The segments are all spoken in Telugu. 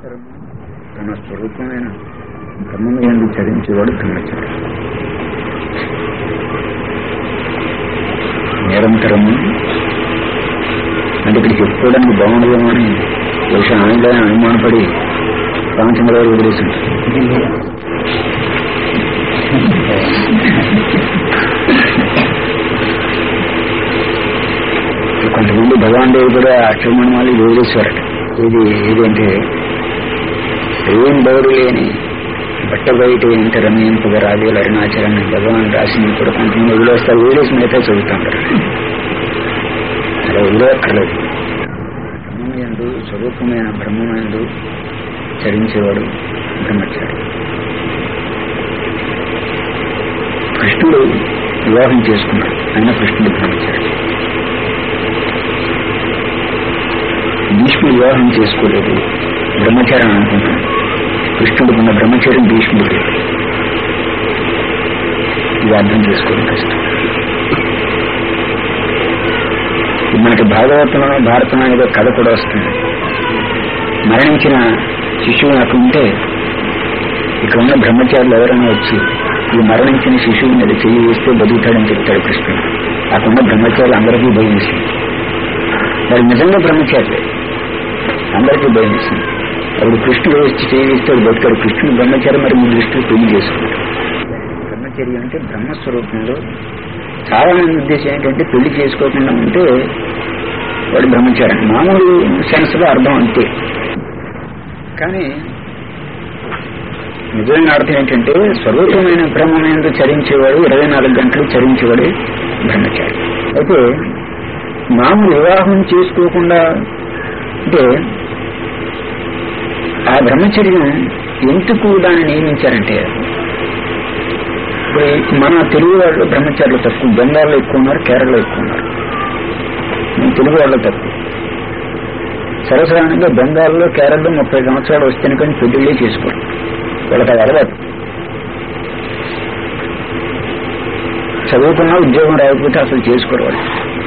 తన స్వరూపమైన బ్రహ్మను ఎందుకు చరించేవాడు బ్రహ్మచారి నిరంతరము అంటే ఇక్కడ చెప్పుకోవడానికి బాగుండదేమో అని బహుశా ఆయన అనుమానపడి రామచంద్రరావు వదిలేసింది కొంతమంది భగవాన్ దేవి కూడా అక్షరమణమాలు వదిలేశారట ఇది ఏదంటే ఏం బౌరు లేని బట్ట బయట ఎంత రమయింపుగా రాజుల అరుణాచరణ భగవాన్ రాసింది కూడా కొంతమంది వదిలేస్తారు వదిలేసి మిగతా చదువుతుంటారు అలా వదిలేక్కర్లేదు బ్రహ్మయందు స్వరూపమైన బ్రహ్మమందు చరించేవాడు బ్రహ్మచారి కృష్ణుడు వివాహం చేసుకున్నాడు ఆయన కృష్ణుడు బ్రహ్మచారి భీష్ముడు వివాహం చేసుకోలేదు బ్రహ్మచారి అని అనుకుంటున్నాడు కృష్ణుడికి ఉన్న బ్రహ్మచర్యం భీష్ముడికి ఇది అర్థం చేసుకోవడం కష్టం మనకి భాగవతంలో భారతంలో ఏదో కథ కూడా వస్తుంది మరణించిన శిశువు నాకు ఉంటే ఇక్కడ ఉన్న బ్రహ్మచారులు ఎవరైనా వచ్చి ఈ మరణించిన శిశువు మీద చెయ్యి వేస్తే బతుకుతాడని చెప్తాడు కృష్ణుడు అక్కడున్న బ్రహ్మచారులు అందరికీ భయం వేసింది మరి నిజంగా బ్రహ్మచారులే అందరికీ భయం వేసింది అప్పుడు కృష్ణుడు వచ్చి చేయిస్తాడు బతుకాడు కృష్ణుడు బ్రహ్మచారి మరి మీ దృష్టిలో పెళ్లి చేసుకుంటాడు బ్రహ్మచర్యం అంటే బ్రహ్మస్వరూపంలో చాలా మంది ఉద్దేశం ఏంటంటే పెళ్లి చేసుకోకుండా ఉంటే వాడు బ్రహ్మచారి మామూలు సెన్స్ లో అర్థం అంతే కానీ నిజమైన అర్థం ఏంటంటే స్వరూపమైన బ్రహ్మమేందు చరించేవాడు ఇరవై నాలుగు గంటలు చరించేవాడు బ్రహ్మచారి అయితే మామూలు వివాహం చేసుకోకుండా అంటే ఆ బ్రహ్మచర్యం ఎందుకు దాన్ని నియమించారంటే ఇప్పుడు మన తెలుగు వాళ్ళు బ్రహ్మచారులు తక్కువ బెంగాల్లో ఎక్కువ ఉన్నారు కేరళలో ఎక్కువ ఉన్నారు మన తెలుగు వాళ్ళు తక్కువ సరసరానంగా బెంగాల్లో కేరళలో ముప్పై సంవత్సరాలు వస్తేనే కానీ పెళ్లిళ్ళే చేసుకోరు వాళ్ళకి అది అలవాటు చదువుకున్నా ఉద్యోగం రాకపోతే అసలు చేసుకోరు వాళ్ళు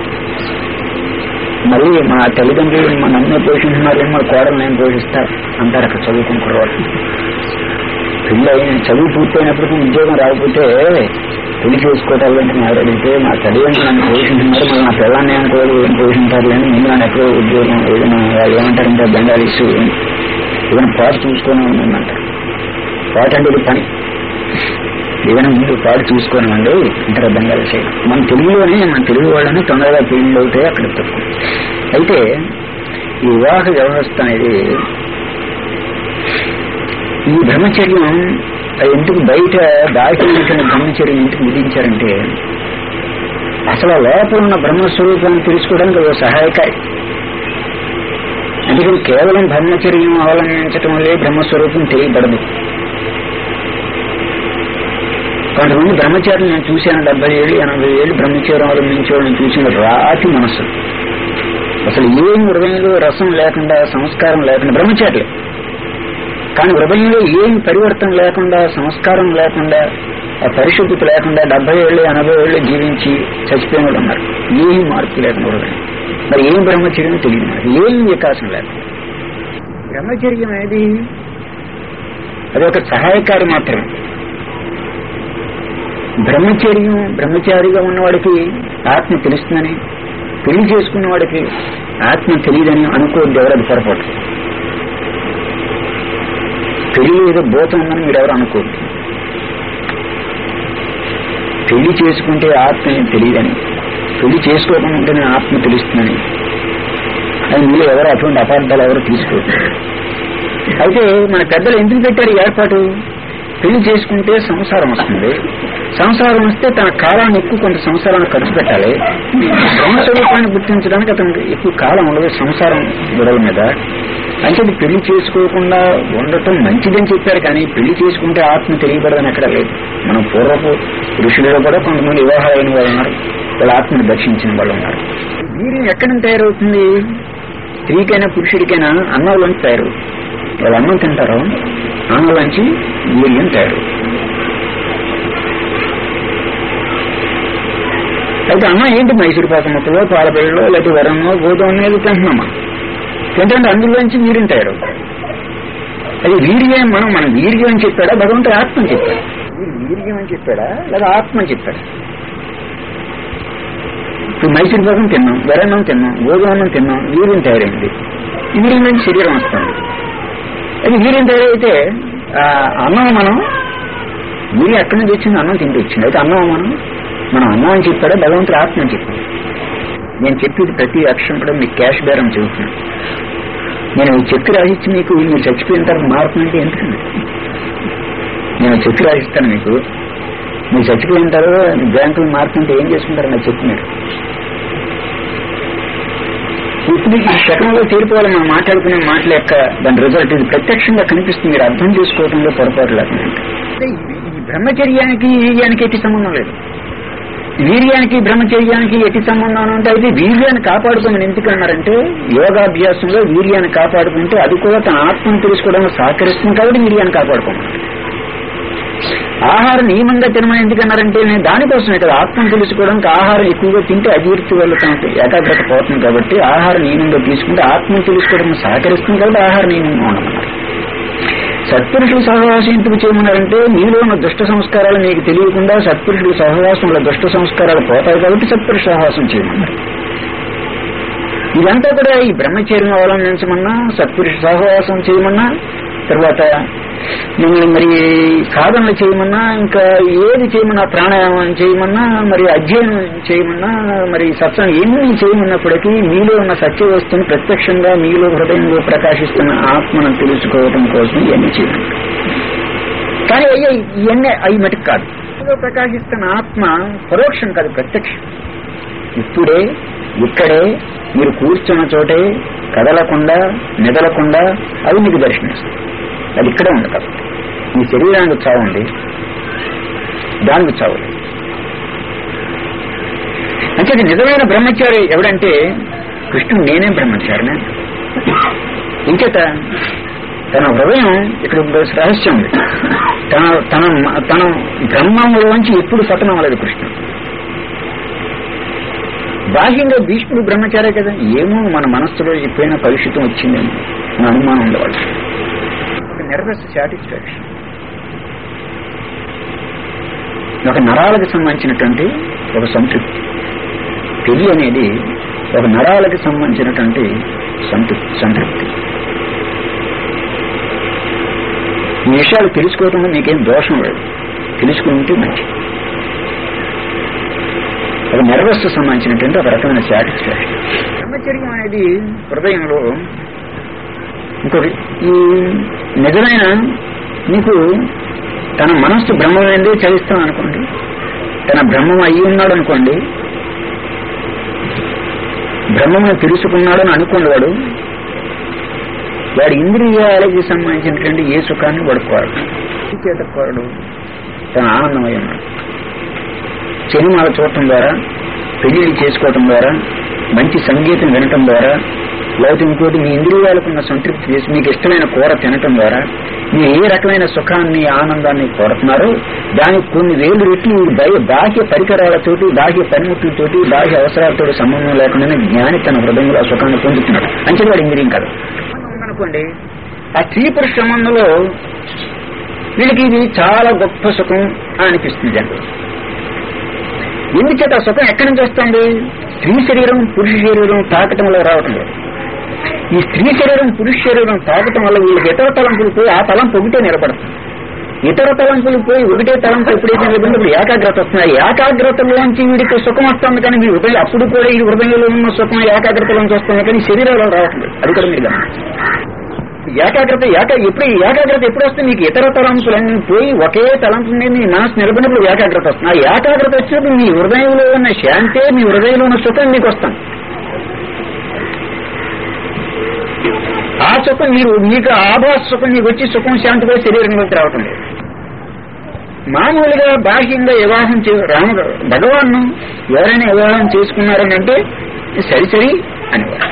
మళ్ళీ మా తల్లిదండ్రులు మా నన్నే పోషింటున్నారు మా కోడలు నేను పోషిస్తా అంటారు అక్కడ చదువుకుంటారు వాళ్ళు పెళ్ళి అయిన చదువు పూర్తయినప్పటికీ ఉద్యోగం రాకపోతే పెళ్లి చేసుకోవటాలంటే నేను అడిగితే మా తల్లిదండ్రులు నన్ను పోషింటున్నారు మరి నా పిల్లల్ని అనుకోవాలి ఏం పోషించారు అని ముందు నన్ను ఎక్కడో ఉద్యోగం ఏదైనా వాళ్ళు ఏమంటారంటే బెంగాలీస్ ఏదైనా పాటు చూసుకొని ఉందంటారు పాట అంటే ఇది పని ఏదైనా ముందు పాడు చూసుకోనివ్వండి అంటారు బెంగాల్ సైడ్ మన తెలుగులోనే మన తెలుగు వాళ్ళని తొందరగా పెళ్లి అవుతాయి అక్కడ తక్కువ అయితే ఈ వివాహ వ్యవస్థ అనేది ఈ బ్రహ్మచర్యం అది ఎందుకు బయట దాచిన బ్రహ్మచర్యం ఎందుకు విధించారంటే అసలు ఆ లోపల ఉన్న బ్రహ్మస్వరూపాన్ని తెలుసుకోవడానికి ఒక సహాయకాయ అందుకని కేవలం బ్రహ్మచర్యం అవలంబించటం వల్లే బ్రహ్మస్వరూపం తెలియబడదు కొంతమంది బ్రహ్మచారులు నేను చూశాను డెబ్బై ఏళ్ళు ఎనభై ఏళ్ళు బ్రహ్మచారం అవలంబించే వాళ్ళని చూసిన రాతి మనసు అసలు ఏం హృదయంలో రసం లేకుండా సంస్కారం లేకుండా బ్రహ్మచారులే కానీ హృదయంలో ఏం పరివర్తన లేకుండా సంస్కారం లేకుండా ఆ పరిశుద్ధత లేకుండా డెబ్బై ఏళ్ళు ఎనభై ఏళ్ళు జీవించి చచ్చిపోయిన వాళ్ళు ఉన్నారు ఏం మార్పు లేకుండా హృదయం మరి ఏం బ్రహ్మచర్యం తెలియదు మరి ఏం వికాసం లేకుండా బ్రహ్మచర్యం అనేది అది ఒక సహాయకారి మాత్రమే బ్రహ్మచర్యం బ్రహ్మచారిగా ఉన్నవాడికి ఆత్మ తెలుస్తుందని పెళ్లి చేసుకున్న వాడికి ఆత్మ తెలియదని అనుకోవద్దు ఎవరది పొరపాటు పెళ్లి ఏదో భూతం ఉందని మీరు ఎవరు అనుకోవద్దు పెళ్లి చేసుకుంటే ఆత్మ ఏం తెలియదని పెళ్లి చేసుకోకుండా ఉంటేనే ఆత్మ తెలుస్తుందని అది మీరు ఎవరు అటువంటి అపార్థాలు ఎవరు తీసుకోవద్దు అయితే మన పెద్దలు ఎందుకు పెట్టారు ఈ ఏర్పాటు పెళ్లి చేసుకుంటే సంసారం వస్తుంది సంసారం వస్తే తన కాలాన్ని ఎక్కువ కొంత సంసారాన్ని ఖర్చు పెట్టాలి బ్రహ్మస్వరూపాన్ని గుర్తించడానికి అతనికి ఎక్కువ కాలం ఉండదు సంసారం గొడవ మీద అంటే ఇది పెళ్లి చేసుకోకుండా ఉండటం మంచిదని చెప్పారు కానీ పెళ్లి చేసుకుంటే ఆత్మ తెలియబడదని ఎక్కడ లేదు మనం పూర్వపు ఋషులలో కూడా కొంతమంది వివాహాలైన వాళ్ళు ఉన్నారు వాళ్ళ ఆత్మను దర్శించిన వాళ్ళు ఉన్నారు వీర్యం ఎక్కడి నుంచి తయారవుతుంది స్త్రీకైనా పురుషుడికైనా అన్నంలోంచి తయారవుతుంది వాళ్ళు అన్నం తింటారో అన్నంలోంచి వీర్యం తయారు అయితే అన్నం ఏంటి మైసూరు పాక ముక్కలో పాలపిల్లలో లేకపోతే వరంలో గోధుమ అనేది తింటున్నామా తింటే అందులోంచి వీర్యం తయారు అది వీర్యం మనం మనం వీర్యం అని చెప్పాడా భగవంతుడు ఆత్మ అని చెప్పాడు వీరు వీర్యం అని చెప్పాడా లేదా ఆత్మ అని చెప్పాడు ఇప్పుడు మైసూర్ భాగం తిన్నాం వెరన్నం తిన్నాం గోధుమన్నం తిన్నాం వీర్యం తయారైంది వీర్యం నుంచి శరీరం వస్తుంది అది వీర్యం తయారైతే ఆ అన్నం మనం వీర్యం ఎక్కడి నుంచి వచ్చింది అన్నం తింటూ వచ్చింది అయితే అన్నం మనం మనం అన్నం అని చెప్పాడా భగవంతుడు ఆత్మ అని చెప్పాడు నేను చెప్పేది ప్రతి అక్షరం కూడా మీకు క్యాష్ బేరం చెబుతున్నాను నేను ఈ చెక్ రాసిచ్చి మీకు మీరు చచ్చిపోయిన తర్వాత మారుతుందంటే ఎందుకండి నేను చెక్ రాసిస్తాను మీకు మీరు చచ్చిపోయిన తర్వాత బ్యాంకులు మారుతుంటే ఏం చేసుకుంటారు నాకు చెప్పు మీరు ఇప్పుడు ఈ శకంలో తీరిపోవాలి మనం మాట్లాడుకునే మాటల యొక్క దాని రిజల్ట్ ఇది ప్రత్యక్షంగా కనిపిస్తుంది మీరు అర్థం చేసుకోవడంలో పొరపాటు లేకుండా అంటే ఈ- ఈ బ్రహ్మచర్యానికి వీర్యానికి ఎట్టి సంబంధం లేదు వీర్యానికి బ్రహ్మచర్యానికి ఎట్టి సంబంధం అని అంటే అయితే వీర్యాన్ని కాపాడుకోమని ఎందుకు అన్నారంటే యోగాభ్యాసంలో వీర్యాన్ని కాపాడుకుంటే అది కూడా తన ఆత్మను తెలుసుకోవడానికి సహకరిస్తుంది కాబట్టి వీర్యాన్ని కాపాడుకోమన్నారు ఆహారం నియమంగా తినమని ఎందుకన్నారంటే నేను దానికోసమే కదా ఆత్మను తెలుసుకోవడానికి ఆహారం ఎక్కువగా తింటే అజీర్తి వల్ల తనకు ఏకాగ్రత పోతుంది కాబట్టి ఆహార నియమంగా తీసుకుంటే ఆత్మను తెలుసుకోవడానికి సహకరిస్తుంది కాబట్టి ఆహార నియమంగా ఉండమన్నారు సత్పురుషుల సహవాసం ఎందుకు చేయమన్నారంటే మీలో ఉన్న దుష్ట సంస్కారాలు మీకు తెలియకుండా సత్పురుషుల సహవాసంలో దుష్ట సంస్కారాలు పోతాయి కాబట్టి సత్పురుష సహవాసం చేయమన్నారు ఇదంతా కూడా ఈ బ్రహ్మచర్యం అవలంబించమన్నా సత్పురుష సహవాసం చేయమన్నా తర్వాత మిమ్మల్ని మరి సాధనలు చేయమన్నా ఇంకా ఏది చేయమన్నా ప్రాణాయామం చేయమన్నా మరి అధ్యయనం చేయమన్నా మరి సత్సం ఎన్ని చేయమన్నప్పటికీ మీలో ఉన్న సత్య వస్తువుని ప్రత్యక్షంగా మీలో హృదయంలో ప్రకాశిస్తున్న ఆత్మను తెలుసుకోవడం కోసం ఇవన్నీ చేయమన్నారు కానీ అయ్యే ఇవన్నీ అవి మటుకు కాదు మీలో ప్రకాశిస్తున్న ఆత్మ పరోక్షం కాదు ప్రత్యక్షం ఇప్పుడే ఇక్కడే మీరు కూర్చున్న చోటే కదలకుండా మెదలకుండా అవి మీకు దర్శనమిస్తాయి అది ఇక్కడే ఉంది కదా మీ శరీరానికి చావండి దానికి చావు అంటే అది నిజమైన బ్రహ్మచారి ఎవడంటే కృష్ణుడు నేనే బ్రహ్మచారిని ఇంకేత తన హృదయం ఇక్కడ ఒక రహస్యం ఉంది తన తన తన బ్రహ్మంలోంచి ఎప్పుడు పతనం అవ్వలేదు కృష్ణుడు బాహ్యంగా భీష్ముడు బ్రహ్మచారే కదా ఏమో మన మనస్సులో ఎప్పుడైనా కలుషితం వచ్చిందేమో అని అనుమానం ఉండేవాళ్ళు ఒక నెర్వస్ సాటిస్ఫాక్షన్ ఒక నరాలకు సంబంధించినటువంటి ఒక సంతృప్తి పెళ్లి అనేది ఒక నరాలకు సంబంధించినటువంటి సంతృప్తి సంతృప్తి ఈ విషయాలు తెలుసుకోవడంలో మీకేం దోషం లేదు తెలుసుకుంటే మంచిది ఒక నెర్వస్ సంబంధించినటువంటి ఒక రకమైన సాటిస్ఫాక్షన్ బ్రహ్మచర్యం అనేది హృదయంలో ఇంకొకటి ఈ నిజమైన మీకు తన మనస్సు బ్రహ్మమైందే చదిస్తాం అనుకోండి తన బ్రహ్మం అయి ఉన్నాడు అనుకోండి బ్రహ్మను తెలుసుకున్నాడని అనుకోండి వాడు వాడి ఇంద్రియాలకి సంబంధించినటువంటి ఏ సుఖాన్ని వాడు కోరడు ఈ చేత కోరడు తన ఆనందమై ఉన్నాడు సినిమాలు చూడటం ద్వారా పెళ్లిళ్ళు చేసుకోవటం ద్వారా మంచి సంగీతం వినటం ద్వారా లేకపోతే ఇంకోటి మీ ఇంద్రియాలకు ఉన్న సంతృప్తి చేసి మీకు ఇష్టమైన కూర తినటం ద్వారా మీరు ఏ రకమైన సుఖాన్ని ఆనందాన్ని కోరుతున్నారో దానికి కొన్ని వేలు రెట్లు ఈ బయ- బాహ్య పరికరాలతోటి బాహ్య పనిముట్లతోటి బాహ్య అవసరాలతో సంబంధం లేకుండా జ్ఞాని తన హృదయంలో ఆ సుఖాన్ని పొందుతున్నాడు అంటే వాడు ఇంద్రియం కాదు అనుకోండి ఆ స్త్రీ పురుష సంబంధంలో వీళ్ళకి ఇది చాలా గొప్ప సుఖం అని అనిపిస్తుంది జనరల్ ఎందుచేత ఆ సుఖం ఎక్కడి నుంచి వస్తుంది స్త్రీ శరీరం పురుష శరీరం తాకటం వల్ల రావటం లేదు ఈ స్త్రీ శరీరం పురుష శరీరం తాకటం వల్ల వీళ్ళకి ఇతర తలంపులు పోయి ఆ తలంపు ఒకటే నిలబడుతుంది ఇతర తలంపులు పోయి ఒకటే తలంపు ఎప్పుడైతే నిలబడినప్పుడు ఏకాగ్రత వస్తుంది ఆ ఏకాగ్రతలోంచి వీడికి సుఖం వస్తుంది కానీ మీ హృదయం అప్పుడు కూడా ఈ హృదయంలో ఉన్న సుఖం ఏకాగ్రతలోంచి వస్తుంది కానీ శరీరంలో రావటం లేదు అది కూడా మీరు గమనించండి. ఏకాగ్రత ఏక ఎప్పుడు ఈ ఏకాగ్రత ఎప్పుడు వస్తే మీకు ఇతర తలంపులన్నీ పోయి ఒకే తలంపు మీద మీ మనసు నిలబడినప్పుడు ఏకాగ్రత వస్తుంది ఆ ఏకాగ్రత వచ్చినప్పుడు మీ హృదయంలో ఉన్న శాంతే మీ హృదయంలో ఉన్న సుఖం మీకు వస్తుంది ఆ సుఖం మీరు మీకు ఆభాస సుఖం మీకు వచ్చి సుఖం శాంతి పోయి శరీరంలోకి రావటం లేదు మామూలుగా బాహ్యంగా వివాహం చే రామ భగవాన్ ఎవరైనా వివాహం చేసుకున్నారని అంటే సరి సరి అనేవారు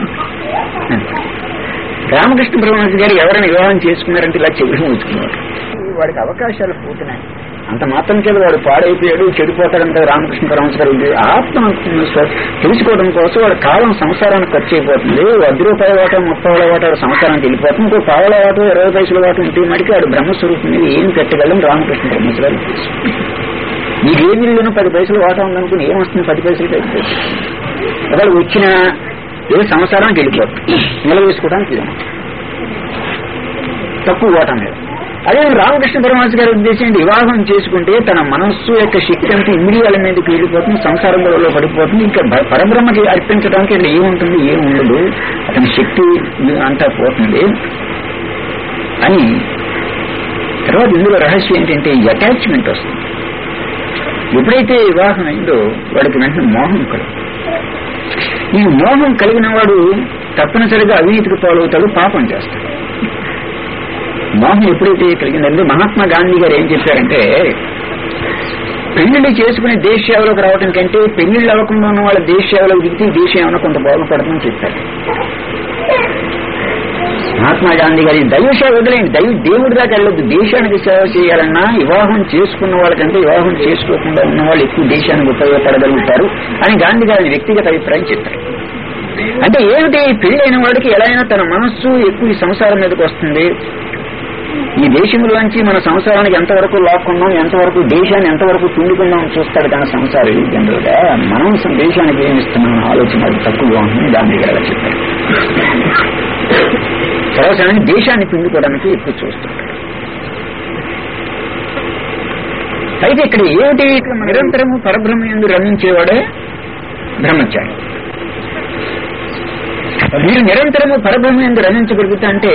రామకృష్ణ బ్రహ్మహంస గారు ఎవరైనా వివాహం చేసుకున్నారంటే ఇలా చెవిని ఉంచుకున్నారు వాడికి అవకాశాలు పోతున్నాయి అంత మాత్రం చేత వాడు పాడైపోయాడు చెడిపోతాడంటే రామకృష్ణ పరమహంస గారు ఇది ఆత్మ స్వ- తెలుసుకోవడం కోసం వాడు కాలం సంసారానికి ఖర్చు అయిపోతుంది వద్ద రూపాయల వాట ముప్పై వేల వాట సంసారానికి వెళ్ళిపోతుంది ఇంకో పావుల వాట ఇరవై పైసల వాట ఉంటే మటుకు వాడు బ్రహ్మస్వరూపం మీద ఏం పెట్టగలం రామకృష్ణ పరమహంస గారు నీకు ఏ విలువను పది పైసలు వాటా ఉందనుకుని ఏమొస్తుంది పది పైసలు అయిపోతుంది ఒకవేళ వచ్చిన ఏ సంసారానికి వెళ్ళిపోతుంది నిలవేసుకోవడానికి ఇది తక్కువ వాటా మీద అదే రామకృష్ణ పరమహంస గారి ఉద్దేశం ఏంటి? వివాహం చేసుకుంటే తన మనస్సు యొక్క శక్తి అంతా ఇంద్రియాల మీదకి వెళ్ళిపోతుంది సంసారంలో పడిపోతుంది ఇంకా భ- పరబ్రహ్మకి అర్పించడానికి ఇక్కడ ఏముంటుంది ఏం ఉండదు అతని శక్తి అంతా పోతుంది అని తర్వాత ఇందులో రహస్యం ఏంటంటే అటాచ్మెంట్ వస్తుంది ఎప్పుడైతే వివాహం అయిందో వాడికి వెంటనే మోహం కలుగు ఈ మోహం కలిగిన వాడు తప్పనిసరిగా అవినీతికి పాలవుతాడు పాపం చేస్తాడు మోహం ఎప్పుడైతే కలిగిందంటే మహాత్మా గాంధీ గారు ఏం చెప్పారంటే పెళ్లిళ్ళు చేసుకునే దేశ సేవలోకి రావడం కంటే పెళ్లిళ్ళు అవ్వకుండా ఉన్న వాళ్ళ దేశ సేవలోకి దిగితే ఈ దేశం ఏమైనా కొంత బాగుపడదని చెప్పారు మహాత్మా గాంధీ గారి దైవ సేవ వదిలేండి దైవ దేవుడి దాకా వెళ్ళొద్దు దేశానికి సేవ చేయాలన్నా వివాహం చేసుకున్న వాళ్ళకంటే వివాహం చేసుకోకుండా ఉన్న వాళ్ళు ఎక్కువ దేశానికి ఉపయోగపడగలుగుతారు అని గాంధీ గారి వ్యక్తిగత అభిప్రాయం చెప్పారు అంటే ఏమిటి పెళ్ళైన వాడికి ఎలా అయినా తన మనస్సు ఎక్కువ ఈ సంసారం మీదకి వస్తుంది ఈ దేశంలోంచి మన సంసారానికి ఎంతవరకు లాక్కుందాం ఎంతవరకు దేశాన్ని ఎంతవరకు పిండుకుందాం అని చూస్తాడు కానీ సంసారం జనరల్ గా మనం సం- దేశానికి ఏమి ఇస్తున్నాం ఆలోచన అది తక్కువగా ఉంటుంది గాంధీ గారు అలా చెప్పారు సర్వసాధారణ దేశాన్ని పిండుకోవడానికి ఎక్కువ చూస్తుంటాడు అయితే ఇక్కడ ఏమిటి ఇక్కడ నిరంతరము పరబ్రహ్మ ఎందు రమించేవాడే బ్రహ్మచారి మీరు నిరంతరము పరబ్రహ్మ ఎందు రమించగలుగుతా అంటే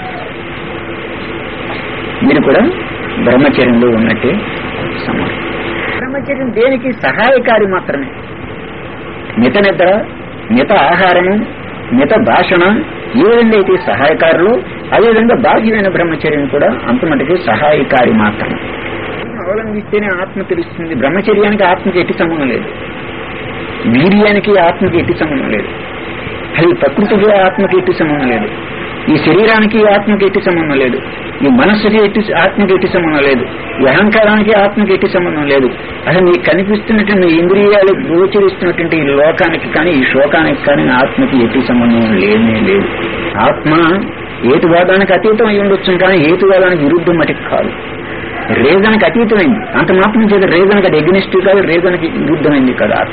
మీరు కూడా బ్రహ్మచర్యంలో ఉన్నట్టే సమానం బ్రహ్మచర్యం దేనికి సహాయకారి మాత్రమే మిత నిద్ర మిత ఆహారము మిత భాషణ ఏ విధంగా అయితే సహాయకారులు అదేవిధంగా బాహ్యమైన బ్రహ్మచర్యం కూడా అంతమటికి సహాయకారి మాత్రమే అవలంబిస్తేనే ఆత్మ తెలుస్తుంది బ్రహ్మచర్యానికి ఆత్మకి ఎట్టి సంబంధం లేదు వీర్యానికి ఆత్మకి ఎట్టి సంబంధం లేదు అది ప్రకృతికి ఆత్మకి ఎట్టి సంబంధం లేదు ఈ శరీరానికి ఆత్మకి ఎట్టి సంబంధం లేదు ఈ మనస్సుకి ఎట్టి ఆత్మకి ఎట్టి సంబంధం లేదు ఈ అహంకారానికి ఆత్మకి ఎట్టి సంబంధం లేదు అసలు మీకు కనిపిస్తున్నటువంటి ఈ ఇంద్రియాలు గోచరిస్తున్నటువంటి ఈ లోకానికి కానీ ఈ శోకానికి కానీ ఆత్మకి ఎట్టి సంబంధం లేనే లేదు ఆత్మ ఏతువాదానికి అతీతం అయి ఉండొచ్చు కానీ ఏతువాదానికి విరుద్ధం మటుకు కాదు రేజన్కి అతీతమైంది అంత మాత్రం చేత రేజన్కి అది ఎగ్నిస్ట్ కాదు రేజన్కి విరుద్ధమైంది కాదు ఆత్మ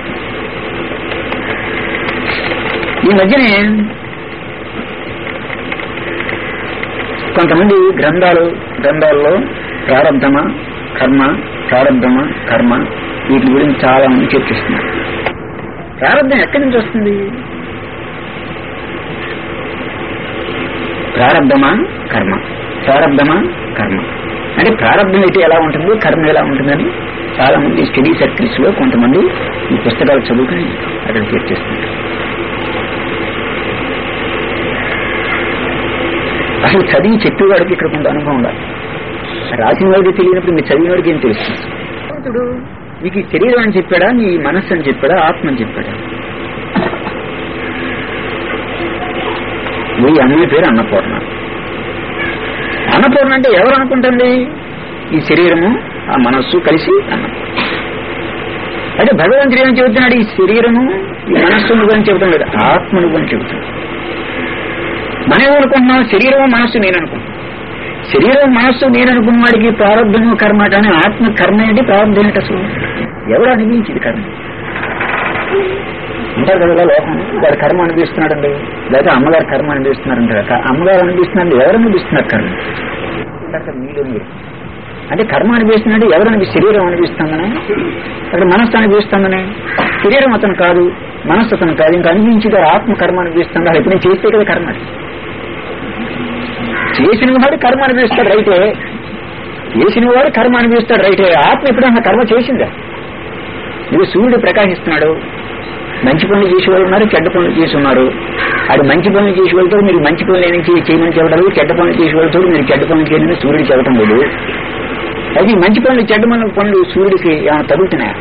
ఈ మధ్యనే కొంతమంది గ్రంథాలు గ్రంథాల్లో ప్రారంధమ కర్మ ప్రారంధమ కర్మ వీటి గురించి చాలా మంది చర్చిస్తున్నారు ప్రారంధం ఎక్కడి నుంచి వస్తుంది ప్రారంధమా కర్మ ప్రారంధమా కర్మ అంటే ప్రారంభం అయితే ఎలా ఉంటుంది కర్మ ఎలా ఉంటుందని చాలా మంది స్టడీ సర్కిల్స్ లో కొంతమంది ఈ పుస్తకాలు చదువుకుని అక్కడ చర్చిస్తున్నారు అసలు చదివి చెప్పేవాడికి ఇక్కడ కొంత అనుభవం ఉండాలి రాసిన వాడికి తెలియనప్పుడు మీరు చదివిన వాడికి ఏం తెలుస్తుంది భగవంతుడు మీకు ఈ శరీరం అని చెప్పాడా నీ మనస్సు అని చెప్పాడా ఆత్మ అని చెప్పాడా ఈ అమ్మాయి పేరు అన్నపూర్ణ అన్నపూర్ణ అంటే ఎవరు అనుకుంటుంది ఈ శరీరము ఆ మనస్సు కలిసి అన్నపూర్ణ అంటే భగవంతుడు ఏం చెబుతున్నాడు ఈ శరీరము ఈ మనస్సు నువ్వు అని చెబుతాం లేదు ఆత్మ నువ్వు అని చెబుతున్నాడు మనం ఏమనుకుంటున్నాం శరీరం మనస్సు నేను అనుకుంటున్నాను శరీరం మనస్సు నేను అనుకున్న వాడికి ప్రారంభము కర్మ కానీ ఆత్మ కర్మ ఏంటి ప్రారంభం ఏంటి అసలు ఎవరు అనిపించింది కర్మ అంటారు కదా లోకం వాడు కర్మ అనిపిస్తున్నాడండి లేదా అమ్మగారు కర్మ అనిపిస్తున్నారంట కదా అమ్మగారు అనిపిస్తున్నారు ఎవరు అనిపిస్తున్నారు కర్మ అంటారు మీలో మీరు అంటే కర్మ అనిపిస్తుందంటే ఎవరు అనిపి శరీరం అనిపిస్తుందనే అక్కడ మనస్సు అనిపిస్తుందనే శరీరం అతను కాదు మనస్సు అతను కాదు ఇంకా అనిపించి ఆత్మ కర్మ అనిపిస్తుంది అది ఎప్పుడు చేస్తే కదా కర్మ అది. చేసిన వాడు కర్మ అనిపిస్తాడు రైతే చేసిన వాడు కర్మ అనిపిస్తాడు రైతే ఆత్మ ఎప్పుడన్నా కర్మ చేసిందా నువ్వు సూర్యుడు ప్రకాశిస్తున్నాడు మంచి పనులు చేసే వాళ్ళు ఉన్నారు చెడ్డ పనులు చేసి ఉన్నారు అది మంచి పనులు చేసే వాళ్ళతో మీరు మంచి పనులు ఏమి చే- చేయమని చెప్పడం లేదు చెడ్డ పనులు చేసే వాళ్ళతో మీరు చెడ్డ పనులు చేయమని సూర్యుడు చెప్పడం లేదు అది మంచి పనులు చెడ్డ పనులు పనులు సూర్యుడికి ఏమైనా తగులుతున్నాయా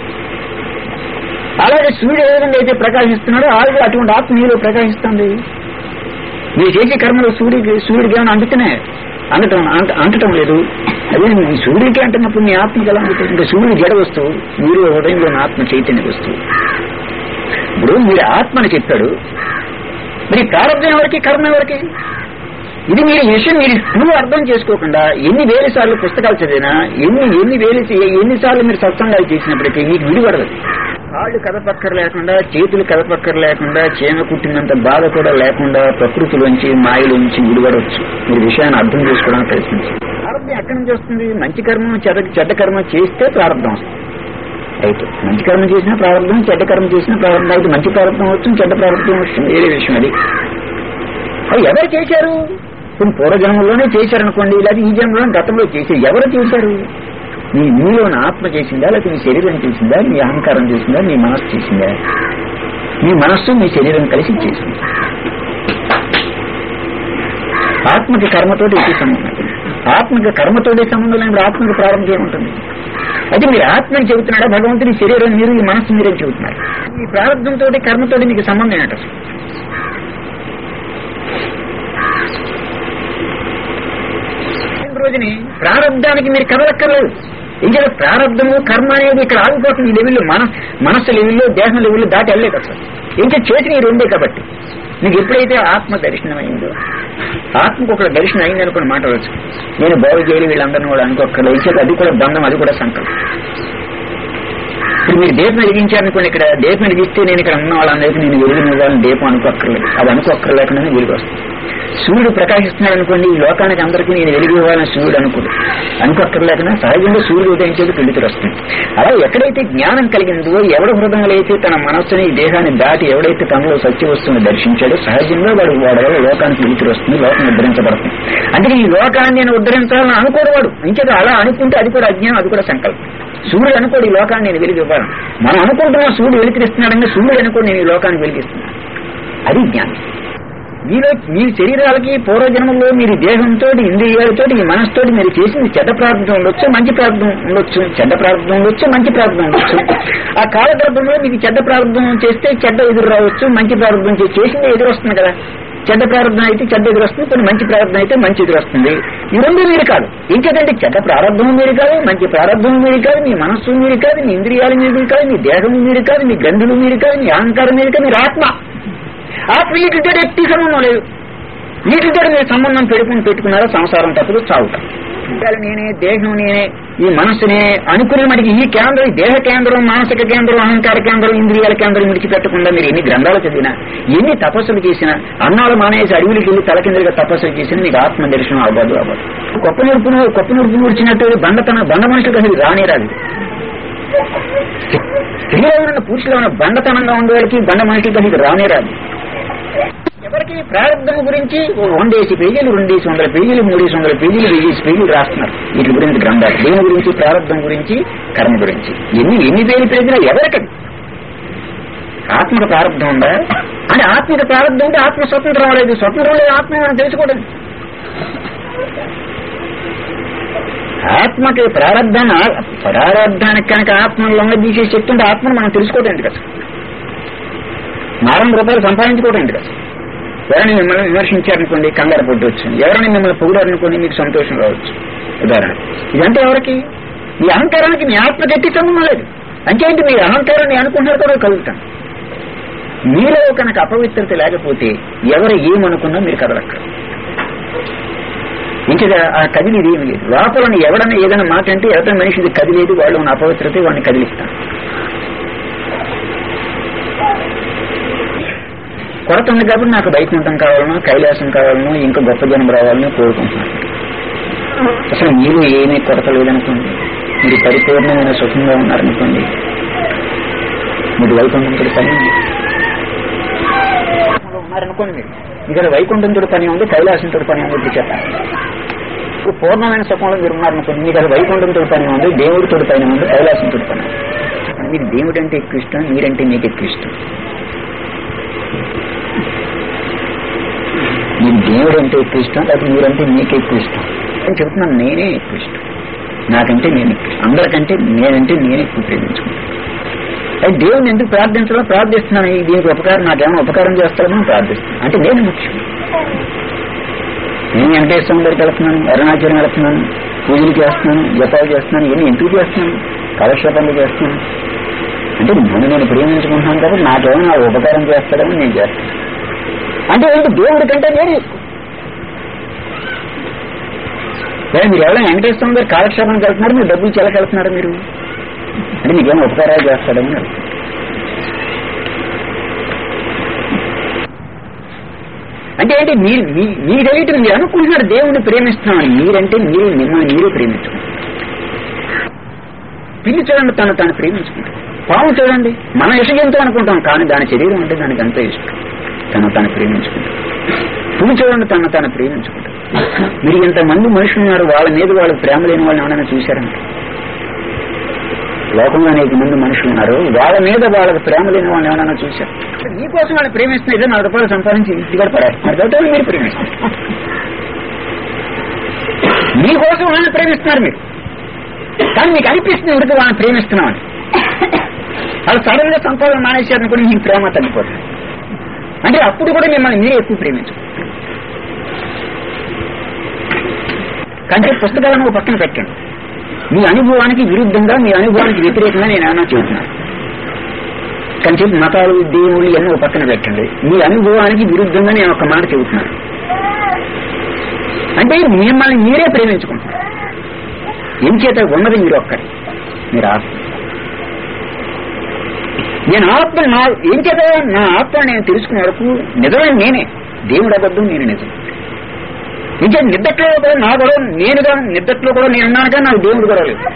అలాగే సూర్యుడు ఏ విధంగా అయితే ప్రకాశిస్తున్నాడో అలాగే అటువంటి ఆత్మ నీలో ప్రకాశిస్తుంది మీరు చేసే కర్మలు సూర్యుడికి సూర్యుడికి ఏమైనా అందుతున్నాయి అనటం అంట- అంటటం లేదు అదే మీ సూర్యుడికి అంటున్నప్పుడు మీ ఆత్మకి ఎలా ఉంటుంది ఇంకా సూర్యుడు జడ వస్తువు మీరు హృదయంలో ఉన్న ఆత్మ చైతన్య వస్తువు ఇప్పుడు మీరు ఆత్మని చెప్పాడు మరి ప్రారంభం ఎవరికి కర్మ ఎవరికి ఇది మీరు ఈ విషయం మీరు నువ్వు అర్థం చేసుకోకుండా ఎన్ని వేల సార్లు పుస్తకాలు చదివినా ఎన్ని ఎన్ని వేలు ఎన్నిసార్లు మీరు సత్సంగాలు చేసినప్పటికీ మీకు విడిపడదు కాళ్ళు కదపక్కర లేకుండా చేతులు కదపక్కర లేకుండా చీమ కుట్టినంత బాధ కూడా లేకుండా ప్రకృతిలోంచి మాయలోంచి విడిపడవచ్చు మీరు విషయాన్ని అర్థం చేసుకోవడానికి ప్రయత్నించండి ప్రారంభం ఎక్కడి నుంచి వస్తుంది మంచి కర్మ చెడ్డ చెడ్డ కర్మ చేస్తే ప్రారంభం వస్తుంది అయితే మంచి కర్మ చేసినా ప్రారంభం చెడ్డ కర్మ చేసినా ప్రారంభం అయితే మంచి ప్రారంభం వస్తుంది చెడ్డ ప్రారంభం వస్తుంది వేరే విషయం అది అవి ఎవరు చేశారు కొన్ని పూర్వజన్మలోనే చేశారనుకోండి లేదా ఈ జన్మలో గతంలో చేశారు ఎవరు చేశారు మీ మీలోని ఆత్మ చేసిందా లేకపోతే మీ శరీరం చేసిందా మీ అహంకారం చేసిందా మీ మనస్సు చేసిందా మీ మనస్సు మీ శరీరం కలిసి చేసింది ఆత్మకి కర్మతోటి ఎట్టి సంబంధం లేదు. ఆత్మకి కర్మతోటి సంబంధం లేని ఆత్మకి ప్రారంభం ఏముంటుంది అయితే మీరు ఆత్మని చెబుతున్నాడా భగవంతుని శరీరం మీరు ఈ మనస్సు మీరే చెబుతున్నారు ఈ ప్రారంభంతో కర్మతోటి మీకు సంబంధం ఏంటో రోజుని ప్రారంధానికి మీరు కదలక్కర్లేదు ఇంకా ప్రారంధము కర్మ అనేది ఇక్కడ ఆగిపోతుంది ఈ లెవెల్లో మన మనస్సు లెవెల్లో దేహం లెవెల్లో దాటి వెళ్ళలేదు అసలు ఇంకా చేసిన ఈ రెండే కాబట్టి మీకు ఎప్పుడైతే ఆత్మ దర్శనం అయిందో ఆత్మకు ఒక దర్శనం అయింది అనుకుని మాట వచ్చు నేను బాగు చేయాలి వీళ్ళందరినీ కూడా అనుకోక్కర్లేదు ఇంకా అది కూడా బంధం అది కూడా సంకల్పం ఇప్పుడు మీరు దీపం వెలిగించారనుకోండి ఇక్కడ దీపం వెలిగిస్తే నేను ఇక్కడ ఉన్న వాళ్ళందరికీ నేను వెలిగిన వాళ్ళని దీపం అనుకోక్కర్లేదు అది అనుకోక్కర్లేకుండానే వెలుగు వస్తుంది సూర్యుడు ప్రకాశిస్తున్నాడు అనుకోండి ఈ లోకానికి అందరికీ నేను వెలిగి ఇవ్వాలని సూర్యుడు అనుకోడు అనుకోక్కర్లేకనా సహజంగా సూర్యుడు ఉదయించేది పెళ్లితురు వస్తుంది అలా ఎక్కడైతే జ్ఞానం కలిగిందో ఎవడ హృదయంలో అయితే తన మనస్సుని ఈ దేహాన్ని దాటి ఎవడైతే తనలో సత్య వస్తువుని దర్శించాడో సహజంగా వాడు వాడి వల్ల లోకానికి వెలుతురు వస్తుంది లోకం ఉద్ధరించబడుతుంది అందుకే ఈ లోకాన్ని నేను ఉద్ధరించాలని అనుకోడు వాడు ఇంకేదో అలా అనుకుంటే అది కూడా అజ్ఞానం అది కూడా సంకల్పం సూర్యుడు అనుకోడు ఈ లోకాన్ని నేను వెలిగి ఇవ్వాలని మనం అనుకుంటున్నాం సూర్యుడు వెలికిస్తున్నాడని సూర్యుడు అనుకోడు నేను ఈ లోకానికి వెలిగిస్తున్నాను అది జ్ఞానం మీలో మీ శరీరాలకి పూర్వజన్మలో మీరు దేహంతో ఇంద్రియాలతో ఈ మనసుతో మీరు చేసింది చెడ్డ ప్రార్థన ఉండొచ్చు మంచి ప్రార్థన ఉండొచ్చు చెడ్డ ప్రార్థన ఉండొచ్చు మంచి ప్రార్థన ఉండొచ్చు ఆ కాలగర్భంలో మీకు చెడ్డ ప్రార్థన చేస్తే చెడ్డ ఎదురు రావచ్చు మంచి ప్రార్థన చే- చేసింది ఎదురు వస్తుంది కదా చెడ్డ ప్రారంభం అయితే చెడ్డ ఎదురు వస్తుంది కొన్ని మంచి ప్రారంభం అయితే మంచి ఎదురు వస్తుంది ఈ రెండు మీరు కాదు ఇంకేదంటే చెడ్డ ప్రారంభం మీరు కాదు మంచి ప్రారంభం మీరు కాదు మీ మనస్సు మీరు కాదు మీ ఇంద్రియాలు మీరు కాదు మీ దేహం మీరు కాదు మీ గంధులు మీరు కాదు మీ అహంకారం మీరు కాదు మీరు ఆత్మ ఆత్మ వీటితో ఎట్టి సంబంధం లేదు వీటితో మీరు సంబంధం పెట్టుకుని పెట్టుకున్నారో సంసారం తప్పులు చావుట ఇంద్రియాలు నేనే దేహం నేనే ఈ మనస్సునే అనుకునే మటుకు ఈ కేంద్రం ఈ దేహ కేంద్రం మానసిక కేంద్రం అహంకార కేంద్రం ఇంద్రియాల కేంద్రం విడిచిపెట్టకుండా మీరు ఎన్ని గ్రంథాలు చదివినా ఎన్ని తపస్సులు చేసినా అన్నాలు మానేసి అడవులకి వెళ్ళి తలకిందులుగా తపస్సులు చేసినా మీకు ఆత్మ దర్శనం అవ్వదు అవ్వదు కొప్ప నూర్పును కొప్ప నూర్పు నూర్చినట్టు బండతన బండ మనుషులకు అసలు రానే రాదు స్త్రీలో ఉన్న పురుషులో ఉన్న బండతనంగా ఉండే వాళ్ళకి బండ మనిషికి అసలు రానే రాదు ఎవరికి ప్రారంభం గురించి ఓ వందేసి పేజీలు రెండేసి వందల పేజీలు మూడేసి వందల పేజీలు వెయ్యేసి పేజీలు రాస్తున్నారు వీటి గురించి గ్రంథాలు దేని గురించి ప్రారంభం గురించి కర్మ గురించి ఎన్ని ఎన్ని పేరు పేజీలు ఎవరికది ఆత్మకు ప్రారంభం ఉందా అంటే ఆత్మకు ప్రారంభం ఉంటే ఆత్మ స్వతంత్రం లేదు స్వతంత్రం లేదు ఆత్మ మనం తెలుసుకోవడం ఆత్మకి ప్రారంధాన్ని ప్రారంధానికి కనుక ఆత్మను లొంగదీసే శక్తి ఉంటే ఆత్మను మనం తెలుసుకోవడం ఎందుకు అసలు నాలుగు రూపాయలు సంపాదించుకోవడం ఎందుకు అసలు ఎవరైనా మిమ్మల్ని విమర్శించారనుకోండి కంగారు పడ్డు వచ్చింది ఎవరైనా మిమ్మల్ని పొగిడారనుకోండి మీకు సంతోషం రావచ్చు ఉదాహరణ ఇదంటే ఎవరికి మీ అహంకారానికి మీ ఆత్మ గట్టి సంబంధం లేదు అంచేంటి మీ అహంకారాన్ని అనుకుంటున్నారు కూడా కలుగుతాం మీలో కనుక అపవిత్రత లేకపోతే ఎవరు ఏమనుకున్నా మీరు కదలక్కరు ఇంకా ఆ కదిలిది ఏమి లేదు లోపలని ఎవడన్నా ఏదైనా మాట అంటే ఎవరి మనిషిది కదిలేదు వాళ్ళు ఉన్న అపవిత్రత వాడిని కదిలిస్తాను కొరత ఉంది కాబట్టి నాకు వైకుంఠం కావాలనో కైలాసం కావాలనో ఇంకా గొప్ప జనం రావాలని కోరుకుంటున్నాను అసలు మీరు ఏమీ కొరత లేదనుకోండి మీరు పరిపూర్ణమైన సుఖంగా ఉన్నారనుకోండి మీరు వైకుంఠంతో పని ఉంది ఉన్నారనుకోండి మీరు ఇక్కడ వైకుంఠంతో పని ఉంది కైలాసంతో పని ఉంది ఇప్పుడు చెప్పండి ఇప్పుడు పూర్ణమైన సుఖంలో మీరు ఉన్నారనుకోండి మీకు అది వైకుంఠంతో పని ఉంది దేవుడితో పని ఉంది కైలాసంతో పని ఉంది మీకు దేవుడు అంటే ఎక్కువ ఇష్టం మీరంటే మీకు ఎక్కువ ఇష్టం మీకు దేవుడు అంటే ఎక్కువ ఇష్టం లేకపోతే మీరంటే మీకు ఎక్కువ ఇష్టం అని చెప్తున్నాను నేనే ఎక్కువ ఇష్టం నాకంటే నేను ఎక్కువ ఇష్టం అందరికంటే నేనంటే నేనే ఎక్కువ ప్రేమించుకుంటాను అయితే దేవుని ఎందుకు ప్రార్థించాలో ప్రార్థిస్తున్నాను ఈ దీనికి ఉపకారం నాకేమైనా ఉపకారం చేస్తాడో ప్రార్థిస్తున్నాను అంటే నేను ముఖ్యం నేను వెంకటేశ్వరం దగ్గరికి వెళ్తున్నాను అరుణాచలం వెళ్తున్నాను పూజలు చేస్తున్నాను జపాలు చేస్తున్నాను ఇవన్నీ ఎందుకు చేస్తున్నాను కాలక్షేపాలు చేస్తున్నాను అంటే నన్ను నేను ప్రేమించుకుంటున్నాను కాబట్టి నాకేమైనా ఉపకారం చేస్తాడని నేను చేస్తాను అంటే ఏంటి దేవుడి కంటే నేను ఎక్కువ లేదా మీరు ఎవరైనా వెంకటేశ్వరం గారు కాలక్షేపానికి వెళ్తున్నారు మీరు డబ్బులు చెలకెళ్తున్నారు మీరు అంటే మీకేమైనా ఉపకారాలు చేస్తాడని అడుగుతాను. అంటే ఏంటి మీరు మీ- మీకు తెలియటం మీరు అనుకుంటున్నారు దేవుణ్ణి ప్రేమిస్తున్నామని మీరంటే మీరు మిమ్మల్ని మీరే ప్రేమించుకుంటారు పిల్లి చూడండి తను తాను ప్రేమించుకుంటారు పాము చూడండి మనం ఇష్టంతో అనుకుంటాం కానీ దాని శరీరం అంటే దానికి ఎంతో ఇష్టం తను తాను ప్రేమించుకుంటారు పులి చూడండి తను తాను ప్రేమించుకుంటారు మీరు ఇంతమంది మనుషులు ఉన్నారు వాళ్ళ మీద వాళ్ళు ప్రేమ లేని వాళ్ళని ఏమైనా చూశారంటే లోకంలో అనేక మంది మనుషులు ఉన్నారు వాళ్ళ మీద వాళ్ళకి ప్రేమ లేని వాళ్ళని ఏమైనా చూశారు మీకోసం వాళ్ళు ప్రేమిస్తున్నారు ఏదో నాలుగు రూపాయలు సంపాదించి ఇంటికి కూడా పడారు మరి కాబట్టి మీరు ప్రేమిస్తారు మీకోసం వాళ్ళని ప్రేమిస్తున్నారు మీరు కానీ మీకు అనిపిస్తుంది ఎవరికి వాళ్ళని ప్రేమిస్తున్నామని వాళ్ళు సడన్ గా సంపాదన మానేశారని కూడా మీకు ప్రేమ తగ్గిపోతుంది అంటే అప్పుడు కూడా మిమ్మల్ని మీరే ఎక్కువ ప్రేమించు కంటే పుస్తకాలను ఒక పక్కన పెట్టండి మీ అనుభవానికి విరుద్ధంగా మీ అనుభవానికి వ్యతిరేకంగా నేను ఏమైనా చెబుతున్నాను కానీ చెప్పి మతాలు దేవుళ్ళు ఇవన్నీ ఒక పక్కన పెట్టండి మీ అనుభవానికి విరుద్ధంగా నేను ఒక మాట చెబుతున్నాను అంటే మిమ్మల్ని మీరే ప్రేమించుకుంటున్నారు ఏం చేత ఉన్నది మీరు ఒక్కరి మీరు ఆత్మ నేను ఆత్మ నా ఏం చేత నా ఆత్మ నేను తెలుసుకునే వరకు నిజమైన నేనే దేవుడు అబద్ధం నేను నిజం ఇంకా నిద్దట్లో కూడా నా గొడవ నేనుగా నిద్దట్లో కూడా నేను ఉన్నాను కానీ నాకు దేవుడు గొడవ లేదు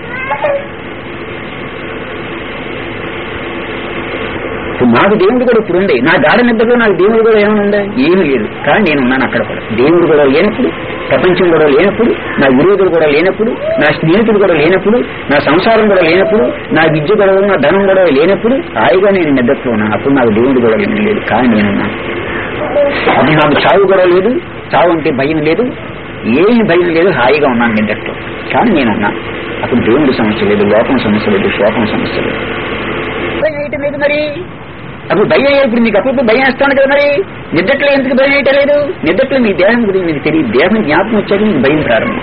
ఇప్పుడు నాకు దేవుడు కూడా ఇప్పుడు ఉంది నా గాఢ నిద్రలో నాకు దేవుడు కూడా ఏమైనా ఉందా ఏమీ లేదు కానీ నేను ఉన్నాను అక్కడ కూడా దేవుడు కూడా లేనప్పుడు ప్రపంచం కూడా లేనప్పుడు నా విరోధులు కూడా లేనప్పుడు నా స్నేహితులు కూడా లేనప్పుడు నా సంసారం కూడా లేనప్పుడు నా విద్య కూడా నా ధనం కూడా లేనప్పుడు హాయిగా నేను నిద్రలో ఉన్నాను అప్పుడు నాకు దేవుడు కూడా లేదు కానీ నేనున్నాను అప్పుడు నాకు చావు కూడా లేదు చావు అంటే భయం లేదు ఏమి భయం లేదు హాయిగా ఉన్నాను నిద్రలో కానీ నేనున్నాను అప్పుడు దేవుడి సమస్య లేదు లోకం సమస్య లేదు శోకం సమస్య లేదు భయం వేయటం లేదు మరి అప్పుడు భయం అయ్యే- ఇప్పుడు మీకు అప్పుడు భయం వేస్తాను కదా మరి నిద్రట్లో ఎందుకు భయం వేయటం లేదు నిద్రట్లో మీ దేహం గురించి మీకు తెలియదు దేహం జ్ఞాపకం వచ్చాక మీకు భయం ప్రారంభం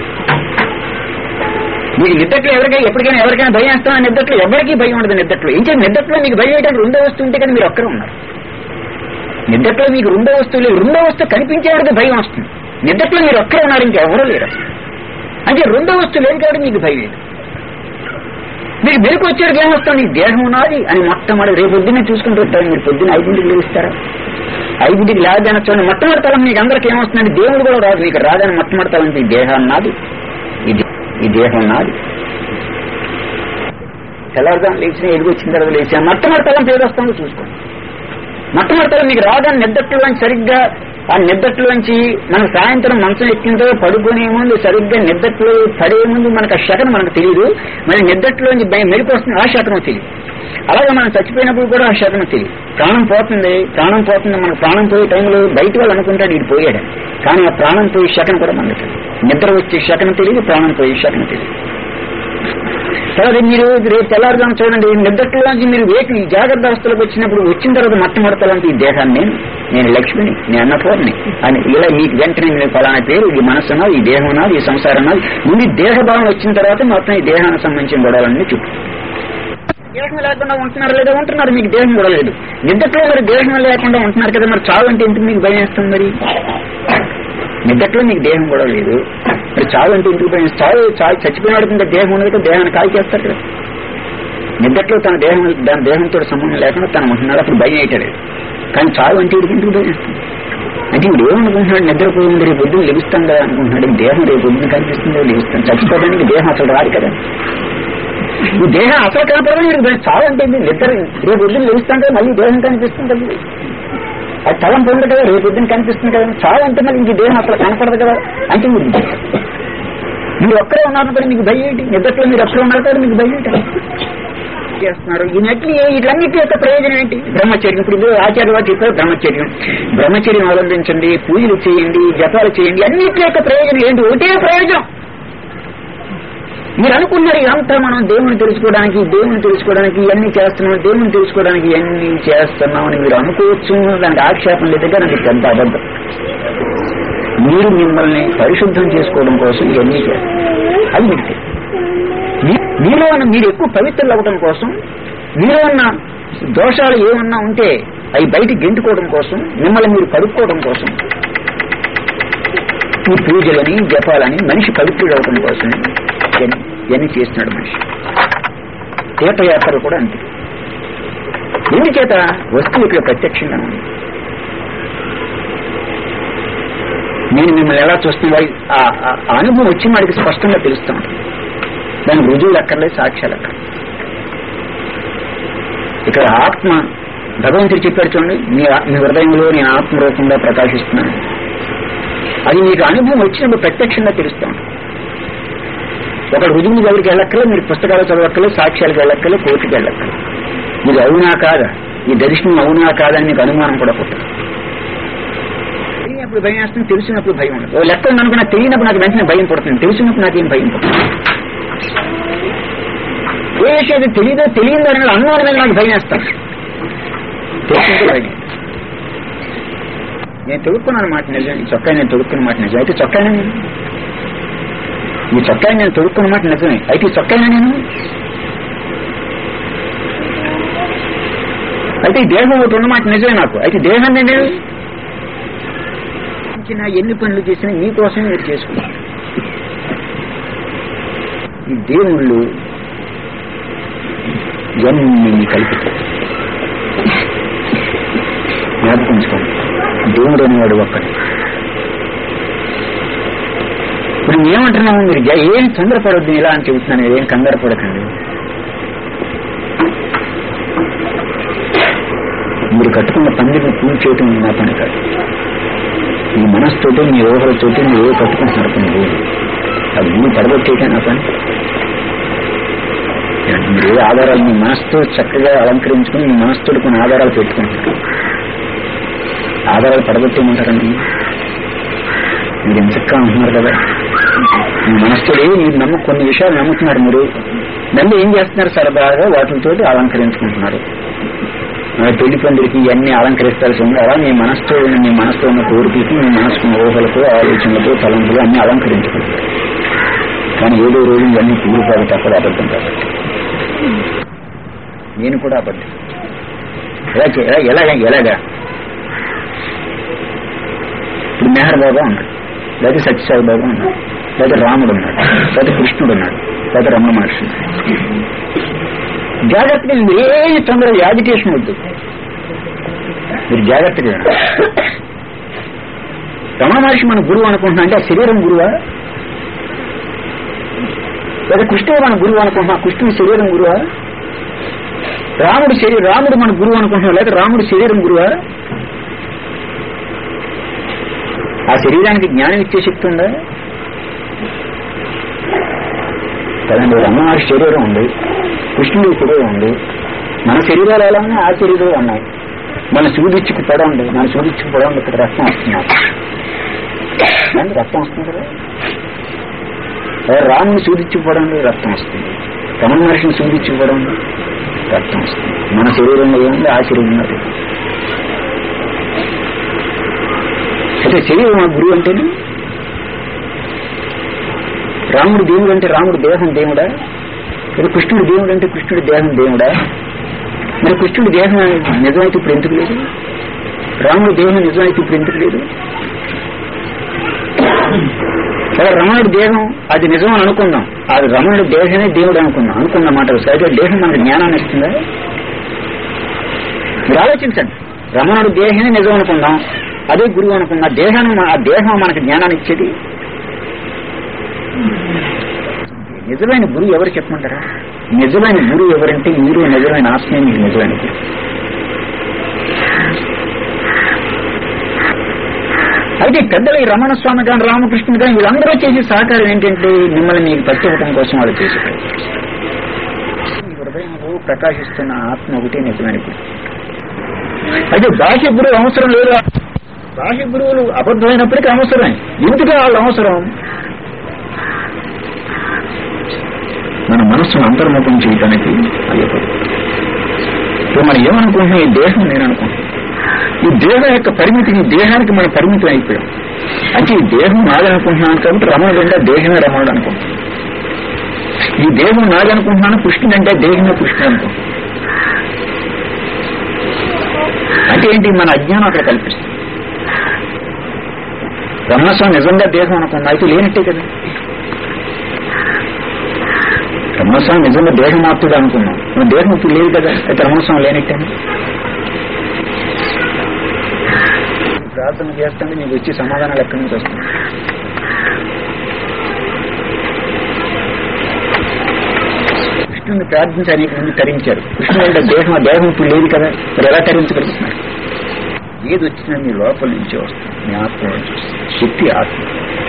మీకు నిద్రట్లో ఎవరికైనా ఎప్పటికైనా ఎవరికైనా భయం వేస్తామని నిద్రట్లో ఎవరికీ భయం ఉండదు నిద్రట్లో ఇంకా నిద్రట్లో మీకు భయం వేయడానికి రెండో వస్తువు ఉంటే కదా మీరు ఒక్కరే ఉన్నారు నిద్రట్లో మీకు రెండో వస్తువు లేదు రెండో వస్తువు కనిపించేవాడికి భయం వస్తుంది నిద్రట్లో మీరు ఒక్కరే ఉన్నారు ఇంకెవరూ లేరు అసలు. అంటే రెండో వస్తువు లేదు కాబట్టి మీకు భయం లేదు మీరు మెరుకు వచ్చారు ఏం వస్తాం నీకు దేహం ఉన్నది అని మొట్టమొదటి రేపు పొద్దున్నే చూసుకుంటూ ఉంటారు మీరు పొద్దున్న ఐదింటికి లేస్తారా ఐదింటికి లేదని చూడండి మొట్టమొదటి తలం మీకు అందరికి ఏమొస్తుందండి దేవుడు కూడా రాదు మీకు రాదని మొట్టమొదటి తలం ఈ దేహం నాది ఇది ఈ దేహం నాది తెల్లవారుజాము లేచిన ఎదుగు వచ్చిన తర్వాత లేచిన మొట్టమొదటి తలం పేరు వస్తుందో చూసుకోండి మొట్టమొదటి తలం మీకు రాదని నిద్రట్లోంచి సరిగ్గా ఆ నిద్రట్లోంచి మనం సాయంత్రం మంచం ఎక్కిందో పడుకునే ముందు సరిగ్గా నిద్రట్లో పడే ముందు మనకు ఆ శకనం మనకు తెలియదు మరి నిద్రట్లోంచి భయం మెరుపు వస్తుంది ఆ శకనం తెలియదు అలాగే మనం చచ్చిపోయినప్పుడు కూడా ఆ శకనం తెలియదు ప్రాణం పోతుంది ప్రాణం పోతుంది మనకు ప్రాణం పోయే టైంలో బయట వాళ్ళు అనుకుంటాడు ఇది పోయాడని కానీ ఆ ప్రాణం పోయే శకనం కూడా మనకు తెలియదు నిద్ర వచ్చే శకనం తెలియదు ప్రాణం పోయే శకనం తెలియదు తర్వాత మీరు రేపు తెల్లారుజాము చూడండి నిద్రలోంచి మీరు వేటి ఈ జాగ్రత్త అవస్థలకు వచ్చినప్పుడు వచ్చిన తర్వాత మొట్టమొదటాలంటే ఈ దేహాన్ని నేను నేను లక్ష్మిని నేను అన్నపూర్ణి అని ఇలా మీకు వెంటనే మీరు ఫలానా పేరు ఈ మనస్సు ఉన్నది ఈ దేహం ఉన్నది ఈ సంసారం ఉన్నది ముందు ఈ దేహభావం వచ్చిన తర్వాత మొత్తం ఈ దేహానికి సంబంధించిన గొడవలన్నీ చుట్టూ దేహం లేకుండా ఉంటున్నారు లేదా ఉంటున్నారు మీకు దేహం కూడా లేదు నిద్రలో మరి దేహం లేకుండా ఉంటున్నారు కదా మరి చావు అంటే ఎందుకు మీకు భయం వేస్తుంది మరి నిద్రలో మీకు దేహం కూడా లేదు మరి చావు అంటే ఎందుకు భయం చావు చావు చచ్చిపోయినాడు ఇంకా దేహం ఉన్నది కదా దేహాన్ని కాల్ చేస్తారు కదా నిద్రలో తన దేహం దాని దేహంతో సంబంధం లేకుండా తను ఉంటున్నాడు అప్పుడు భయం వేయటలేదు కానీ చావు అంటే వీడికి ఎందుకు భయం వేస్తుంది అంటే ఇప్పుడు ఏమనుకుంటున్నాడు నిద్రపోయింది రేపు పొద్దున్న లెగుస్తాం కదా అనుకుంటున్నాడు ఈ దేహం రేపు పొద్దున్న కనిపిస్తుందో లెగుస్తాం చచ్చిపోవడానికి దేహం అసలు రాదు కదా ఈ దేహం అసలు కనపడదు వీడికి భయం చావు అంటే ఏంటి? నిద్ర రేపు పొద్దున్న లెగుస్తాం కదా మళ్ళీ దేహం కనిపిస్తుంది కదా అది తలం పొందదు కదా రేపు పొద్దున్న కనిపిస్తుంది కదా చావు అంటే మళ్ళీ ఇంక దేహం అసలు కనపడదు కదా అంటే మీరు మీరు ఒక్కరే ఉన్నారనుకోండి మీకు భయం ఏంటి నిద్రలో మీరు ఒక్కరే ఉన్నారు కదా మీకు భయం ఏంటి చేస్తున్నారు ఇవన్నీ వీటన్నిటి యొక్క ప్రయోజనం ఏంటి బ్రహ్మచర్యం ఇప్పుడు ఇది ఆచార్య వారు చెప్పారు బ్రహ్మచర్యం బ్రహ్మచర్యం అవలంబించండి పూజలు చేయండి జపాలు చేయండి అన్నిటి యొక్క ప్రయోజనం ఏంటి ఒకటే ప్రయోజనం మీరు అనుకున్నారు ఇదంతా మనం దేవుని తెలుసుకోవడానికి దేవుని తెలుసుకోవడానికి ఇవన్నీ చేస్తున్నాం దేవుని తెలుసుకోవడానికి ఇవన్నీ చేస్తున్నాం అని మీరు అనుకోవచ్చు దానికి ఆక్షేపం లేదు కానీ అది పెద్ద అబద్ధం మీరు మిమ్మల్ని పరిశుద్ధం చేసుకోవడం కోసం ఇవన్నీ చేస్తారు అది మీకు తెలియదు. మీ- మీలో ఉన్న మీరు ఎక్కువ పవిత్రులు అవ్వడం కోసం మీలో ఉన్న దోషాలు ఏమన్నా ఉంటే అవి బయట గెంటుకోవడం కోసం మిమ్మల్ని మీరు కడుక్కోవడం కోసం ఈ పూజలని జపాలని మనిషి పవిత్రుడు అవడం కోసం ఇవన్నీ- ఇవన్నీ చేస్తున్నాడు మనిషి తీర్థయాత్రలు కూడా అంతే ఎందుచేత వస్తువు ఇక్కడ ప్రత్యక్షంగా ఉంది నేను మిమ్మల్ని ఎలా చూస్తున్నా ఆ ఆ అనుభవం వచ్చి వాడికి స్పష్టంగా తెలుస్తాం దానికి రుజువులు అక్కర్లేదు సాక్ష్యాలు అక్కర్లేదు ఇక్కడ ఆత్మ భగవంతుడు చెప్పాడు చూడండి మీ ఆ- మీ హృదయంలో నేను ఆత్మరూపంగా ప్రకాశిస్తున్నాను అది మీకు అనుభవం వచ్చినప్పుడు ప్రత్యక్షంగా తెలుస్తాం ఒక రుజువు దగ్గరికి వెళ్ళక్కర్లేదు మీరు పుస్తకాలు చదవక్కర్లేదు సాక్ష్యాలకు వెళ్ళక్కర్లేదు కోర్టుకి వెళ్ళక్కర్లేదు ఇది అవునా కాదా ఈ దర్శనం అవునా కాదని మీకు అనుమానం కూడా పుట్టదు తెలియనప్పుడు భయం వేస్తుంది తెలిసినప్పుడు భయం ఉండదు ఓ లెక్క ఉందనుకున్నా తెలియనప్పుడు నాకు వెంటనే భయం పడుతుంది తెలిసినప్పుడు నాకేం భయం పడుతుంది ఏ విషయం అది తెలియదో తెలియదు అని అనుమానం మీద నాకు భయం వేస్తాను తెలిసిందే భయం నేను తొడుక్కున్నాను మాట నిజం ఈ చొక్కా నేను తొడుక్కున్న మాట నిజం అయితే చొక్కానే నేను ఈ చొక్కా నేను తొడుక్కున్న మాట నిజమే అయితే ఈ చొక్కానే నేను అయితే ఈ దేహం ఒకటి ఉన్నమాట నిజమే నాకు అయితే దేహం నేను చిన్న ఎన్ని పనులు చేసినా మీకోసమే మీరు చేసుకున్నారు ఈ దేవుళ్ళు ఇవన్నీ కలుపుతారు జ్ఞాపకించుకోండి దేవుడు అనేవాడు ఒక్కడే ఇప్పుడు ఏమంటున్నాము మీరు జ- ఏం తొందరపడొద్దు ఇలా అని చెబుతున్నాను ఏం కంగారు పడకండి మీరు కట్టుకున్న పందిరిని పూజ చేయటం నా పని కాదు మీ మనస్సుతోటి మీ ఊహలతోటి మీరు ఏ కట్టుకుంటున్నారు కొన్ని రోజులు అది మీరు పడగొట్టేయటం నా పని మీరు ఏ ఆధారాలు మీ మనసుతో చక్కగా అలంకరించుకుని మీ మనసుతో కొన్ని ఆధారాలు పెట్టుకుంటారు ఆధారాలు పడగొట్టేయమంటారండి మీరు ఎంచక్కా ఉంటున్నారు కదా మీ మనసుతో మీరు నమ్ము కొన్ని విషయాలు నమ్ముతున్నారు మీరు నమ్మి ఏం చేస్తున్నారు సరదాగా వాటితో అలంకరించుకుంటున్నారు మన పెళ్లి పందిరికి ఇవన్నీ అలంకరిస్తాల్సి ఉంది అలా మీ మనసుతో ఉన్న మీ మనసుతో ఉన్న కోరికలకి మీ మనసుకున్న ఊహలతో ఆలోచనలతో తలంపులు అన్ని అలంకరించుకుంటారు కానీ ఏదో రోజు ఇవన్నీ కూలిపోక తప్పదు అబద్ధం కాబట్టి నేను కూడా అబద్ధం ఎలా చే- ఎలా- ఎలాగా ఎలాగా ఇప్పుడు మెహర్ బాబా ఉన్నాడు లేదా సత్యసాయి బాబా ఉన్నాడు లేదా రాముడు ఉన్నాడు లేదా కృష్ణుడు ఉన్నాడు లేదా రమణ మహర్షి ఉన్నాడు. జాగ్రత్తగా మీరు ఏ తొందర యాజిటేషన్ వద్దు మీరు జాగ్రత్తగా వినండి. రమణ మహర్షి మన గురువు అనుకుంటున్నా అంటే ఆ శరీరం గురువా లేదా కృష్ణుడు మన గురువు అనుకుంటున్నా కృష్ణుడి శరీరం గురువా రాముడు శరీరం రాముడు మన గురువు అనుకుంటున్నా లేదా రాముడు శరీరం గురువా ఆ శరీరానికి జ్ఞానం ఇచ్చే శక్తి ఉందా కదండి రమణ మహర్షి శరీరం ఉంది కృష్ణుడి శరీరం ఉంది మన శరీరాలు ఎలా ఉన్నాయి ఆ శరీరాలు ఉన్నాయి మన సూదిచ్చుకు పడండి మన సూదిచ్చుకు పడండి ఇక్కడ రక్తం వస్తున్నారు ఏమండి? రక్తం వస్తుంది కదా ఏ రాముని సూదిచ్చుకు పడండి రక్తం వస్తుంది రమణ మహర్షిని సూదిచ్చుకు పడండి రక్తం వస్తుంది మన శరీరంలో ఏముంది ఆ శరీరంలో అది. అయితే శరీరం మన గురువు అంటేనే రాముడు దేవుడు అంటే రాముడు దేహం దేవుడా లేదా కృష్ణుడు దేవుడు అంటే కృష్ణుడి దేహం దేవుడా మరి కృష్ణుడి దేహం నిజమైతే ఇప్పుడు ఎందుకు లేదు రాముడి దేహం నిజమైతే ఇప్పుడు ఎందుకు లేదు సరే రమణుడి దేహం అది నిజం అని అనుకుందాం అది రమణుడి దేహమే దేవుడు అనుకుందాం అనుకున్న మాట అయితే దేహం మనకు జ్ఞానాన్ని ఇస్తుందా మీరు ఆలోచించండి రమణుడి దేహమే నిజం అనుకుందాం అదే గురువు అనుకుందాం దేహాన్ని మన- ఆ దేహం మనకు జ్ఞానాన్ని ఇచ్చేది నిజమైన గురువు ఎవరు చెప్పమంటారా నిజమైన గురువు ఎవరంటే మీరు నిజమైన ఆత్మే మీకు నిజమైన గురువు అయితే పెద్దలు ఈ రమణ స్వామి కానీ రామకృష్ణుడు కానీ వీళ్ళందరూ చేసే సహకారం ఏంటంటే మిమ్మల్ని మీకు పట్టివ్వడం కోసం వాళ్ళు చేసే ప్రయత్నం. మీ హృదయంలో ప్రకాశిస్తున్న ఆత్మ ఒకటే నిజమైన గురువు అయితే బాహ్య గురువు అవసరం లేదు బాహ్య గురువులు అబద్ధమైనప్పటికీ అవసరమే ఎందుకుగా వాళ్ళు అవసరం మన మనస్సును అంతర్ముఖం చేయడానికి అయ్యపడు ఇప్పుడు మనం ఏమనుకుంటున్నాం ఈ దేహం నేను అనుకుంటున్నాం ఈ దేహం యొక్క పరిమితికి ఈ దేహానికి మనం పరిమితం అయిపోయాం అంటే ఈ దేహం నాదనుకుంటున్నాను కాబట్టి రమణుడు అంటే దేహమే రమణుడు అనుకుంటున్నాను ఈ దేహం నాదనుకుంటున్నాను కృష్ణుడు అంటే దేహమే కృష్ణుడు అనుకుంటున్నాను అంటే ఏంటి మన అజ్ఞానం అక్కడ కల్పిస్తుంది బ్రహ్మస్వామి నిజంగా దేహం అనుకున్నా అయితే లేనట్టే కదా బ్రహ్మస్వామి నిజంగా దేహమాత్రుడు అనుకున్నాం మన దేహం ఇప్పుడు లేదు కదా అయితే బ్రహ్మస్వామి లేనట్టే ప్రార్థన చేస్తాను మీకు వచ్చి సమాధానాలు ఎక్కడి నుంచి వస్తాయి కృష్ణుని ప్రార్థించి అనేక మంది తరించారు కృష్ణుడు అంటే దేహం ఆ దేహం ఇప్పుడు లేదు కదా మరి ఎలా తరించగలుగుతున్నారు ఏది వచ్చినా మీ లోపల నుంచి వస్తుంది మీ ఆత్మ నుంచి వస్తుంది శక్తి ఆత్మ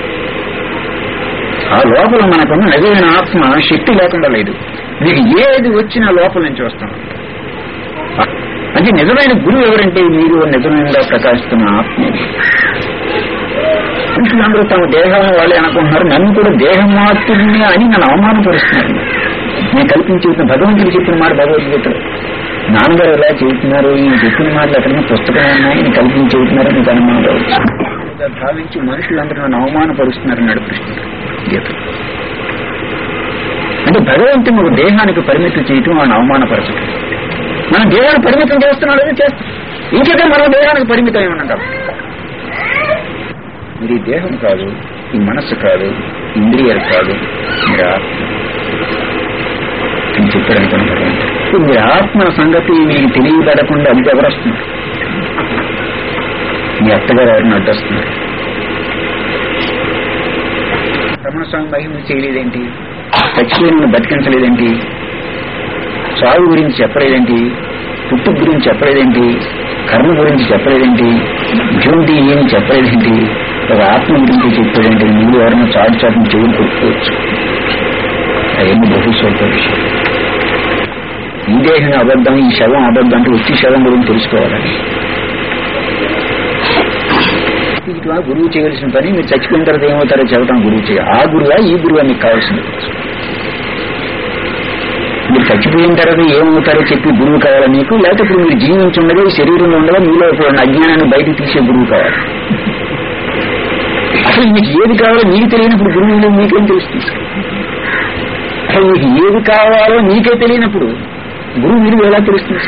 ఆ లోపల మనకున్న నిజమైన ఆత్మ శక్తి లేకుండా లేదు మీకు ఏది వచ్చినా లోపల నుంచి వస్తాం అంటే నిజమైన గురువు ఎవరంటే మీరు నిజమైనగా ప్రకాశిస్తున్న ఆత్మ మనుషులందరూ తమ దేహాలను వాళ్ళే అనుకుంటున్నారు నన్ను కూడా దేహం మాత్రమే అని నన్ను అవమానపరుస్తున్నారు నేను కల్పించి భగవంతుడు చెప్పిన మాట భగవద్గీతలో నాన్నగారు ఎలా చెబుతున్నారు ఈయన చెప్పిన మాటలు ఎక్కడైనా పుస్తకం ఉన్నాయి ఈయన కల్పించి చెబుతున్నారు మీకు అనుమానం రావచ్చు ఇలా భావించి మనుషులందరూ నన్ను అవమానపరుస్తున్నారన్నాడు కృష్ణుడు గీత అంటే భగవంతుని ఒక దేహానికి పరిమితం చేయటం వాళ్ళని అవమానపరచడం మనం దేహాన్ని పరిమితం చేస్తున్నాడు అది చేస్తాం ఇంకేదో మనం దేహానికి పరిమితం ఏమన్నాం మీరు ఈ దేహం కాదు ఈ మనస్సు కాదు ఇంద్రియాలు కాదు మీరు ఆత్మ అని చెప్పారు అనుకున్నారు ఇప్పుడు మీ ఆత్మ సంగతి మీకు తెలియబడకుండా అది ఎవరొస్తున్నారు మీ అత్తగారు ఎవరిని అడ్డొస్తున్నారు రమణ స్వామి మహిమ చేయలేదేంటి చచ్చిపోయిన బతికించలేదేంటి సాగు గురించి చెప్పలేదేంటి పుట్టు గురించి చెప్పలేదేంటి కర్మ గురించి చెప్పలేదేంటి జూంటి ఏమి చెప్పలేదేంటి ఒక ఆత్మ గురించి చెప్పేదేంటి మీరు ఎవరైనా చాటు చాటుని చెవులు కొట్టుకోవచ్చు అవన్నీ బహు స్వల్ప విషయం ఈ దేహం అబద్ధం ఈ శవం అబద్ధం అంటే వచ్చి శవం గురించి తెలుసుకోవాలని ఇట్లా గురువు చేయవలసిన పని మీరు చచ్చిపోయిన తర్వాత ఏమవుతారో చెప్పడం గురువు చేయ ఆ గురువా ఈ గురువా మీకు కావాల్సింది మీరు చచ్చిపోయిన తర్వాత ఏమవుతారో చెప్పి గురువు కావాలా మీకు లేకపోతే ఇప్పుడు మీరు జీవించి ఉండగా ఈ శరీరంలో ఉండగా మీలో ఇప్పుడు ఉన్న అజ్ఞానాన్ని బయటకు తీసే గురువు కావాలి అసలు మీకు ఏది కావాలో మీకు తెలియనప్పుడు గురువులు మీకేం తెలుస్తుంది అసలు మీకు ఏది కావాలో మీకే తెలియనప్పుడు గురువు మీరు ఎలా తెలుస్తుంది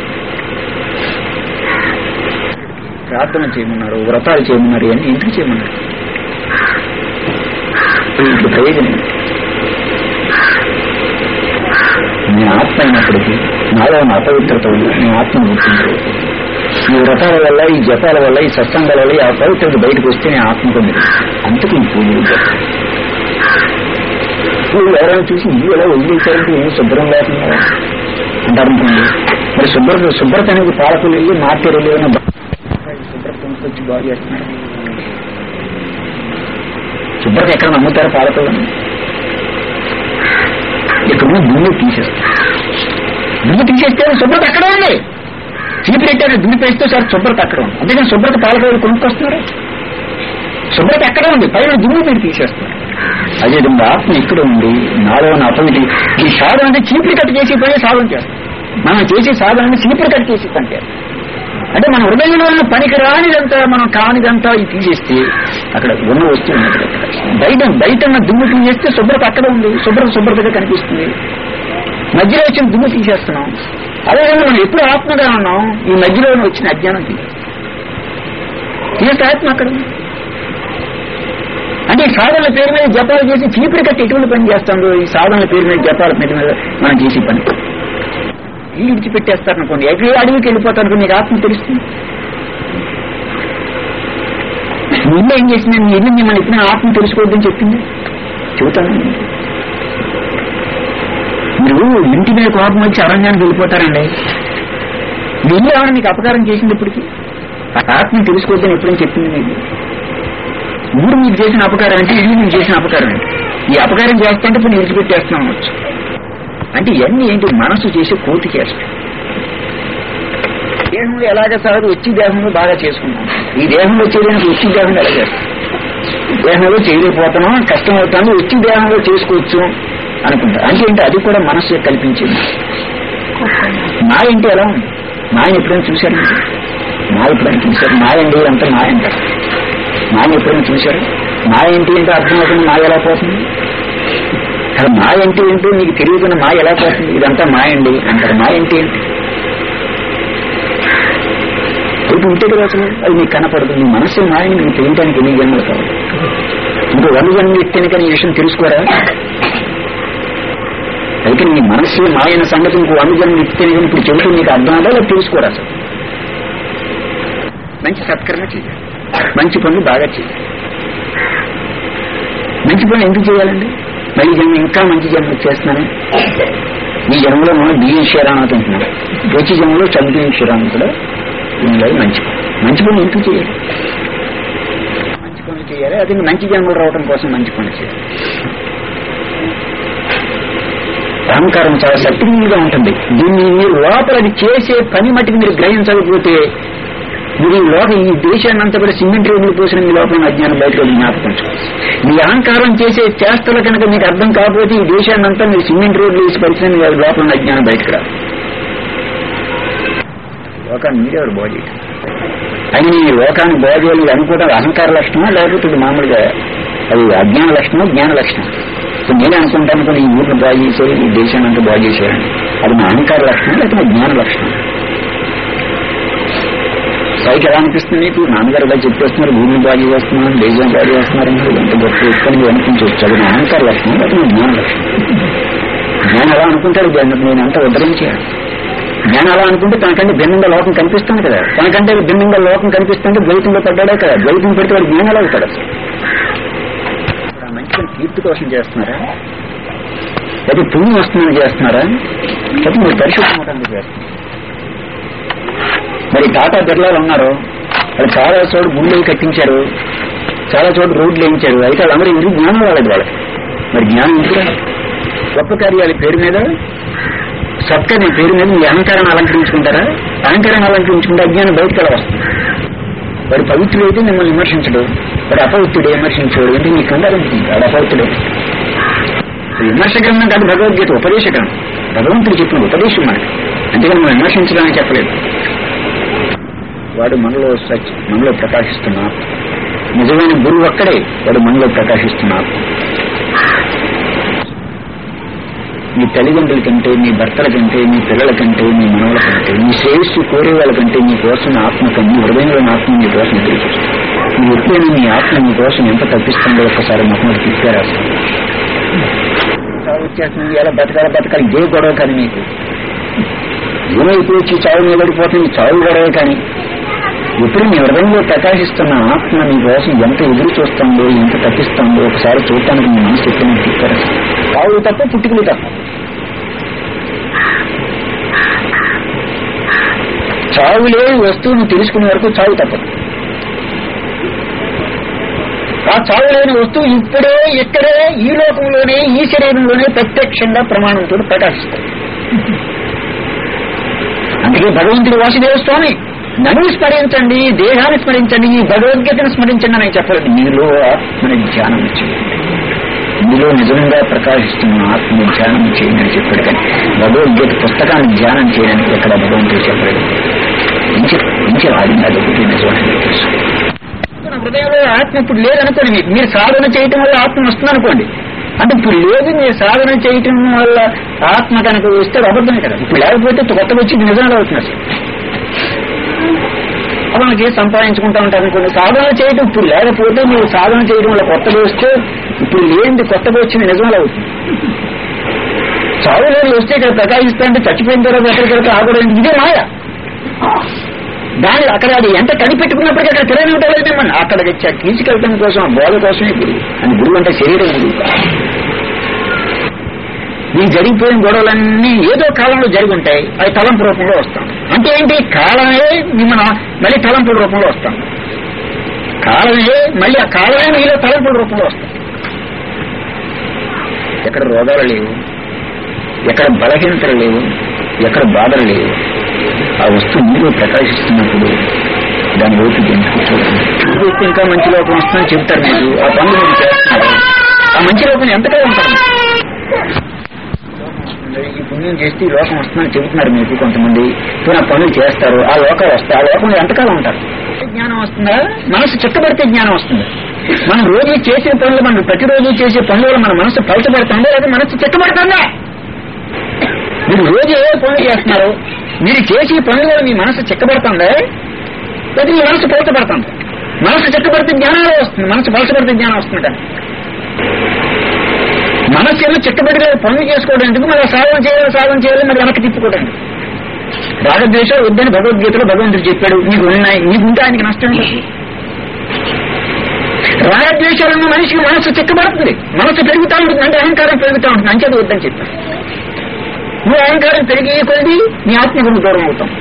ప్రార్థన చేయమన్నారు వ్రతాలు చేయమన్నారు ఇవన్నీ ఎందుకు చేయమన్నారు ఇంట్లో ప్రయోజనం ఏంటి? నీ ఆత్మ అయినప్పటికీ నాలో ఉన్న అపవిత్రత ఉంది నీ ఆత్మను గుర్తించలేదు ఈ వ్రతాల వల్ల ఈ జపాల వల్ల ఈ సత్సంగాల వల్ల ఈ అపవిత్రత బయటకు వస్తే నీ ఆత్మకు ఉంది అందుకు ఈ పూజలు జపాలు. పూజలు ఎవరైనా చూసి ఇల్లు ఎలా వదిలేశారంటే ఏం శుభ్రం లేకుండా అంటారు అనుకోండి మరి శుభ్రత శుభ్రత అనేది పాలకులు వెళ్ళి మార్కెట్ వెళ్ళి ఏమైనా బా- శుభ్రత కొనుక్కొచ్చి బాగు చేస్తున్నారు శుభ్రత ఎక్కడ నమ్ముతారు పాలకులను ఇక్కడ ఉన్న దుమ్ము తీసేస్తారు దుమ్ము తీసేస్తే శుభ్రత అక్కడ ఉంది చీపు పెట్టారు దుమ్ము పేస్తే సార్ శుభ్రత అక్కడ ఉంది అందుకని శుభ్రత పాలకులు కొనుక్కొస్తున్నారు శుభ్రత ఎక్కడ ఉంది పైన దుమ్ము మీరు తీసేస్తున్నారు అదేవిధంగా ఆత్మ ఇక్కడ ఉంది నాలో ఉన్న అపవిటి ఈ సాధన అంటే చీపురు కట్ చేసి పోయే సాధన చేస్తాం మనం చేసే సాధన చీపురు కట్ చేసి పని చేస్తాం అంటే మన హృదయంలో ఉన్న పనికి రానిదంతా మనం కానిదంతా ఇది తీసేస్తే అక్కడ ఉన్న వస్తువు ఉన్నది అక్కడ. బయట బయట ఉన్న దుమ్ము తీసేస్తే శుభ్రత అక్కడ ఉంది శుభ్రత శుభ్రతగా కనిపిస్తుంది మధ్యలో వచ్చిన దుమ్ము తీసేస్తున్నాం అదేవిధంగా మనం ఎప్పుడు ఆత్మగా ఉన్నాం ఈ మధ్యలో వచ్చిన అజ్ఞానం తీసేస్తాం తీస్తే ఆత్మ అక్కడ ఉంది అంటే ఈ సాధనల పేరు మీద జపాలు చేసి చీపురు కట్టి ఎటువంటి పని చేస్తాం ఈ సాధనల పేరు మీద జపాల పేరు మీద మనం చేసే పని ఇల్లు విడిచిపెట్టేస్తారు అనుకోండి ఎక్కడ అడవికి వెళ్ళిపోతారు అనుకోండి నీకు ఆత్మ తెలుస్తుంది మీ ఇల్లు ఏం చేసింది మీ ఇల్లు మిమ్మల్ని ఎప్పుడు ఆత్మ తెలుసుకోవద్దని చెప్పింది చెబుతాను మీరు ఇంటి మీద కోపం వచ్చి అరణ్యానికి వెళ్ళిపోతారండి మీ ఇల్లు ఏమైనా మీకు అపకారం చేసింది ఇప్పటికి ఆత్మ తెలుసుకోవద్దని ఎప్పుడైనా చెప్పింది మీకు ఊరు మీకు చేసిన అపకారం అంటే ఇల్లు మీకు చేసిన అపకారం అంటే ఈ అపకారం చేస్తుంటే ఇప్పుడు విడిచిపెట్టేస్తున్నాం వచ్చు అంటే ఇవన్నీ ఏంటి మనసు చేసే కోతి చేస్తాం దేహంలో ఎలాగ సాగు వచ్చి దేహంలో బాగా చేసుకుంటాం ఈ దేహంలో చేయడానికి వచ్చి దేహంలో ఎలా చేస్తాం దేహంలో చేయలేకపోతున్నాం కష్టం అవుతుంది వచ్చి దేహంలో చేసుకోవచ్చు అనుకుంటా అంటే ఏంటి అది కూడా మనసు కల్పించింది మాయ అంటే ఎలా ఉంది మాయని ఎప్పుడైనా చూశారు మీరు? మాయ ఎప్పుడైనా చూశారు మాయ అండి అంతా మాయ అంటారు మాయ ఎప్పుడైనా చూశారు మాయ ఏంటి ఏంటో అర్థం అవుతుంది మాయ ఎలా పోతుంది అసలు మాయ ఏంటి ఏంటో మీకు తెలియకుండా మాయ ఎలా పోతుంది ఇదంతా మాయ అండి అంటారు మాయ ఏంటి ఏంటి ఇది ఉంటే కదా అసలు అది మీకు కనపడదు మీ మనస్సు మాయని మీకు తెలియటానికి ఎన్ని జన్మలు కావాలి ఇంకో వంద జన్మలు ఇస్తేనే కానీ ఈ విషయం తెలుసుకోరా అయితే నీ మనస్సు మాయన సంగతి ఇంకో వంద జన్మలు ఇస్తేనే కానీ ఇప్పుడు చెబుతూ నీకు అర్థం అదా లేదా తెలుసుకోరా అసలు మంచి సత్కర్మ చేయాలి మంచి పనులు బాగా చేయాలి మంచి పనులు ఎందుకు చేయాలండి మళ్ళీ జన్మ ఇంకా మంచి జన్మ చేస్తున్నాను ఈ జన్మలో మనం బియ్యం క్షీరాన్ని తింటున్నాం వచ్చే జన్మలో చదువు క్షీరాన్ని కూడా ఇందులో మంచి పని మంచి పని ఎందుకు చేయాలి మంచి పనులు చేయాలి అది మంచి జన్మలు రావడం కోసం మంచి పనులు చేయాలి అహంకారం చాలా శక్తిగా ఉంటుంది దీన్ని మీరు లోపల అది చేసే పని మటుకు మీరు గ్రహించకపోతే మీరు ఈ లోక ఈ దేశాన్ని అంతా కూడా సిమెంట్ రోడ్లు పోసిన మీ లోపల అజ్ఞానం బయటకు జ్ఞాపకం మీ అహంకారం చేసే చేష్టలు కనుక మీకు అర్థం కాకపోతే ఈ దేశాన్ని అంతా మీరు సిమెంట్ రోడ్లు వేసి పరిచిన మీ లోపల అజ్ఞానం బయటకు రాదు లోకాన్ని మీరెవరు బాగు చేయటం అని ఈ లోకాన్ని బాగు చేయాలి అనుకోవడం అహంకార లక్షణమా లేకపోతే ఇది మామూలుగా అది అజ్ఞాన లక్షణం జ్ఞాన లక్షణం ఇప్పుడు నేనే అనుకుంటాను కొన్ని ఈ ఊరిని బాగు చేసేది ఈ దేశాన్ని అంతా బాగు చేసేయాలని అది నా అహంకార లక్షణం లేకపోతే జ్ఞాన లక్షణం పైకి ఎలా అనిపిస్తుంది మీకు నాన్నగారు ఇలా చెప్పేస్తున్నారు భూమిని బాగు చేస్తున్నారు దేశం బాగు చేస్తున్నారు ఎంత గొప్ప ఎక్కువ అనిపించవచ్చు అది నా అహంకార లక్షణం లేకపోతే జ్ఞాన లక్షణం జ్ఞానం ఎలా అనుకుంటారు నేను అంతా ఉద్ధరించాను జ్ఞానం అలా అనుకుంటే తనకంటే భిన్నంగా లోకం కనిపిస్తుంది కదా తనకంటే భిన్నంగా లోకం కనిపిస్తుంటే ద్వైతంలో పడ్డాడే కదా ద్వైతం పెడితే వాడు జ్ఞానం ఎలా అవుతాడు అసలు ఇప్పుడు ఆ మంచి పని కీర్తి కోసం చేస్తున్నారా లేదా పుణ్యం వస్తుందని చేస్తున్నారా లేదా మీరు పరిశుభ్రమవడానికి చేస్తున్నారు మరి టాటా బిర్లాలు ఉన్నారు వాళ్ళు చాలా చోటు గుళ్ళు కట్టించారు చాలా చోట్ల రోడ్లు వేయించారు అయితే వాళ్ళందరూ ఎందుకు జ్ఞానం రాలేదు వాళ్ళకి మరి జ్ఞానం ఎందుకు గొప్ప కార్యాల పేరు మీద సత్కర్మ పేరు మీద మీ అహంకారాన్ని అలంకరించుకుంటారా అహంకారాన్ని అలంకరించుకుంటే అజ్ఞానం బయటకు ఎలా వస్తుంది వాడు పవిత్రుడు అయితే మిమ్మల్ని విమర్శించడు వాడు అపవిత్రుడు విమర్శించాడు అంటే మీ కంగారు ఉంటుంది వాడు అపవిత్రుడు విమర్శ గ్రంథం కాదు భగవద్గీత ఉపదేశ గ్రంథం భగవంతుడు చెప్పిన ఉపదేశం మనకి అంతేగాని మనం విమర్శించడానికి చెప్పలేదు వాడు మనలో సచ్ మనలో ప్రకాశిస్తున్నారు నిజమైన గురువు ఒక్కడే వాడు మనలో ప్రకాశిస్తున్నారు మీ తల్లిదండ్రుల కంటే మీ భర్తల కంటే మీ పిల్లల కంటే మీ మనవల కంటే మీ శ్రేయస్సు కోరే వాళ్ళ కంటే మీ కోసం ఆత్మ కన్నా హృదయంలోని ఆత్మ మీ కోసం ఎదురు మీరు ఎప్పుడైనా మీ ఆత్మ మీ కోసం ఎంత తప్పిస్తుందో ఒక్కసారి మొహమ్మద్ తిప్పారు చావు వచ్చేస్తుంది ఎలా బతకాలి బతకాలి ఇదే గొడవ కానీ మీకు ఏమో ఇప్పుడు వచ్చి చావు నిలబడిపోతుంది చావు గొడవ కానీ ఎప్పుడు మీ హృదయంలో ప్రకాశిస్తున్న ఆత్మ మీ కోసం ఎంత ఎదురు చూస్తుందో ఎంత తప్పిస్తుందో ఒకసారి చూడటానికి మీ మనసు ఎప్పుడు తిప్పారు చావులు తప్ప పుట్టుకలు తప్ప చావు లేని వస్తువును తెలుసుకునే వరకు చావు తప్పదు ఆ చావు లేని వస్తువు ఇప్పుడే ఇక్కడే ఈ లోకంలోనే ఈ శరీరంలోనే ప్రత్యక్షంగా ప్రమాణంతో ప్రకాశిస్తుంది అందుకే భగవంతుడు వాసుదేవ స్వామి నన్ను స్మరించండి దేహాన్ని స్మరించండి ఈ భగవద్గీతను స్మరించండి అని చెప్పలేదు మీలో ఆత్మని ధ్యానం చేయండి మీలో నిజంగా ప్రకాశిస్తున్న ఆత్మని ధ్యానం చేయండి అని చెప్పాడు కానీ భగవద్గీత పుస్తకాన్ని ధ్యానం చేయడానికి ఎక్కడ భగవంతుడు చెప్పలేదు ఇంచి ఇంచి ఆడింది అదొకటి నిజమని తెలుసు నా హృదయంలో ఆత్మ ఇప్పుడు లేదనుకోండి మీకు మీరు సాధన చేయటం వల్ల ఆత్మ వస్తుంది అనుకోండి అంటే ఇప్పుడు లేదు మీరు సాధన చేయటం వల్ల ఆత్మ కనుక వస్తే అబద్ధమే కదా ఇప్పుడు లేకపోతే కొత్తగా వచ్చి నిజంగా అవుతుంది అసలు సాధనకి సంపాదించుకుంటా ఉంటారు అనుకోండి సాధన చేయటం ఇప్పుడు లేకపోతే మీరు సాధన చేయడం వల్ల కొత్తగా వస్తే ఇప్పుడు లేనిది కొత్తగా వచ్చింది నిజంగా అవుతుంది చావు లేని వస్తే ఇక్కడ ప్రకాశిస్తా అంటే చచ్చిపోయిన తర్వాత ఎక్కడికెళ్తే ఆగడం ఇదే మాయ దాని అక్కడ అది ఎంత కనిపెట్టుకున్నప్పటికీ అక్కడ తిరగనివ్వలేదు మిమ్మల్ని అక్కడికి తీసుకెళ్ళడం కోసం ఆ బోధ కోసమే గురువు అని గురువు అంటే శరీరం గురువు ఈ జరిగిపోయిన గొడవలన్నీ ఏదో కాలంలో జరిగి ఉంటాయి అవి తలంపు రూపంలో వస్తాం అంటే ఏంటి కాలమే మిమ్మల్ని మళ్ళీ తలంపుల రూపంలో వస్తాం కాలమే మళ్ళీ ఆ కాలమే మీలో తలంపుల రూపంలో వస్తాం ఎక్కడ రోగాలు లేవు ఎక్కడ బలహీనతలు లేవు ఎక్కడ బాధలు లేవు ఆ వస్తువు మీలో ప్రకాశిస్తున్నప్పుడు దాని ఓపిక ఎందుకు చూడండి చూస్తే ఇంకా మంచి లోపం వస్తుందని చెబుతారు మీరు ఆ పనులు మీరు చేస్తున్నారు ఆ మంచి లోపం ఎంతగా ఉంటారు ఈ పుణ్యం చేస్తే ఈ లోకం వస్తుందని చెబుతున్నారు మీకు కొంతమంది పోయిన పనులు చేస్తారు ఆ లోకం వస్తే ఆ లోకంలో ఎంతకాలం ఉంటారు జ్ఞానం వస్తుందా మనసు చిక్కబడితే జ్ఞానం వస్తుంది మనం రోజు చేసే పనులు మనం ప్రతిరోజు చేసే పనుల వల్ల మన మనసు పలచబడుతుందా లేదా మనసు చిక్కబడుతుందా మీరు రోజు ఏ పనులు చేస్తున్నారు మీరు చేసే పనుల వల్ల మీ మనసు చిక్కబడుతుందా లేదా మీ మనసు పలచబడుతుంది మనసు చిక్కబడితే జ్ఞానాలే వస్తుంది మనసు పలచబడితే జ్ఞానం వస్తుంది కదా మనసు ఏమో చిక్కబడి పనులు చేసుకోవడం ఎందుకు మరి సాధన చేయాలి సాధన చేయాలి మరి వెనక్కి తిప్పుకోవడం రాగద్వేషాలు వద్దని భగవద్గీతలో భగవంతుడు చెప్పాడు నీకు ఉన్నాయి నీకుంటే ఆయనకి నష్టం లేదు రాగద్వేషాలను మనిషికి మనసు చిక్కబడుతుంది మనసు పెరుగుతూ ఉంటుంది అంటే అహంకారం పెరుగుతూ ఉంటుంది అంచేది వద్దని చెప్పాడు నువ్వు అహంకారం పెరిగి కొద్ది నీ ఆత్మకు నువ్వు దూరం అవుతాం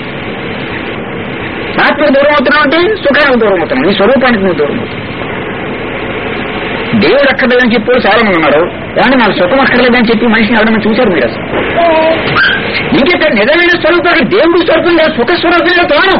ఆత్మకు దూరం అవుతున్నావు అంటే సుఖానికి దూరం అవుతున్నావు నీ స్వరూపానికి నువ్వు దూరం అవుతావు దేవుడు అక్కర్లేదని చెప్పి చాలా మంది ఉన్నారు కానీ నాకు సుఖం అక్కర్లేదని చెప్పి మనిషిని ఎవరైనా చూశారు మీరు అసలు ఇంకెక్కడ నిజమైన స్వరూపానికి దేవుడి స్వరూపం లేదు సుఖ స్వరూపంగా తాను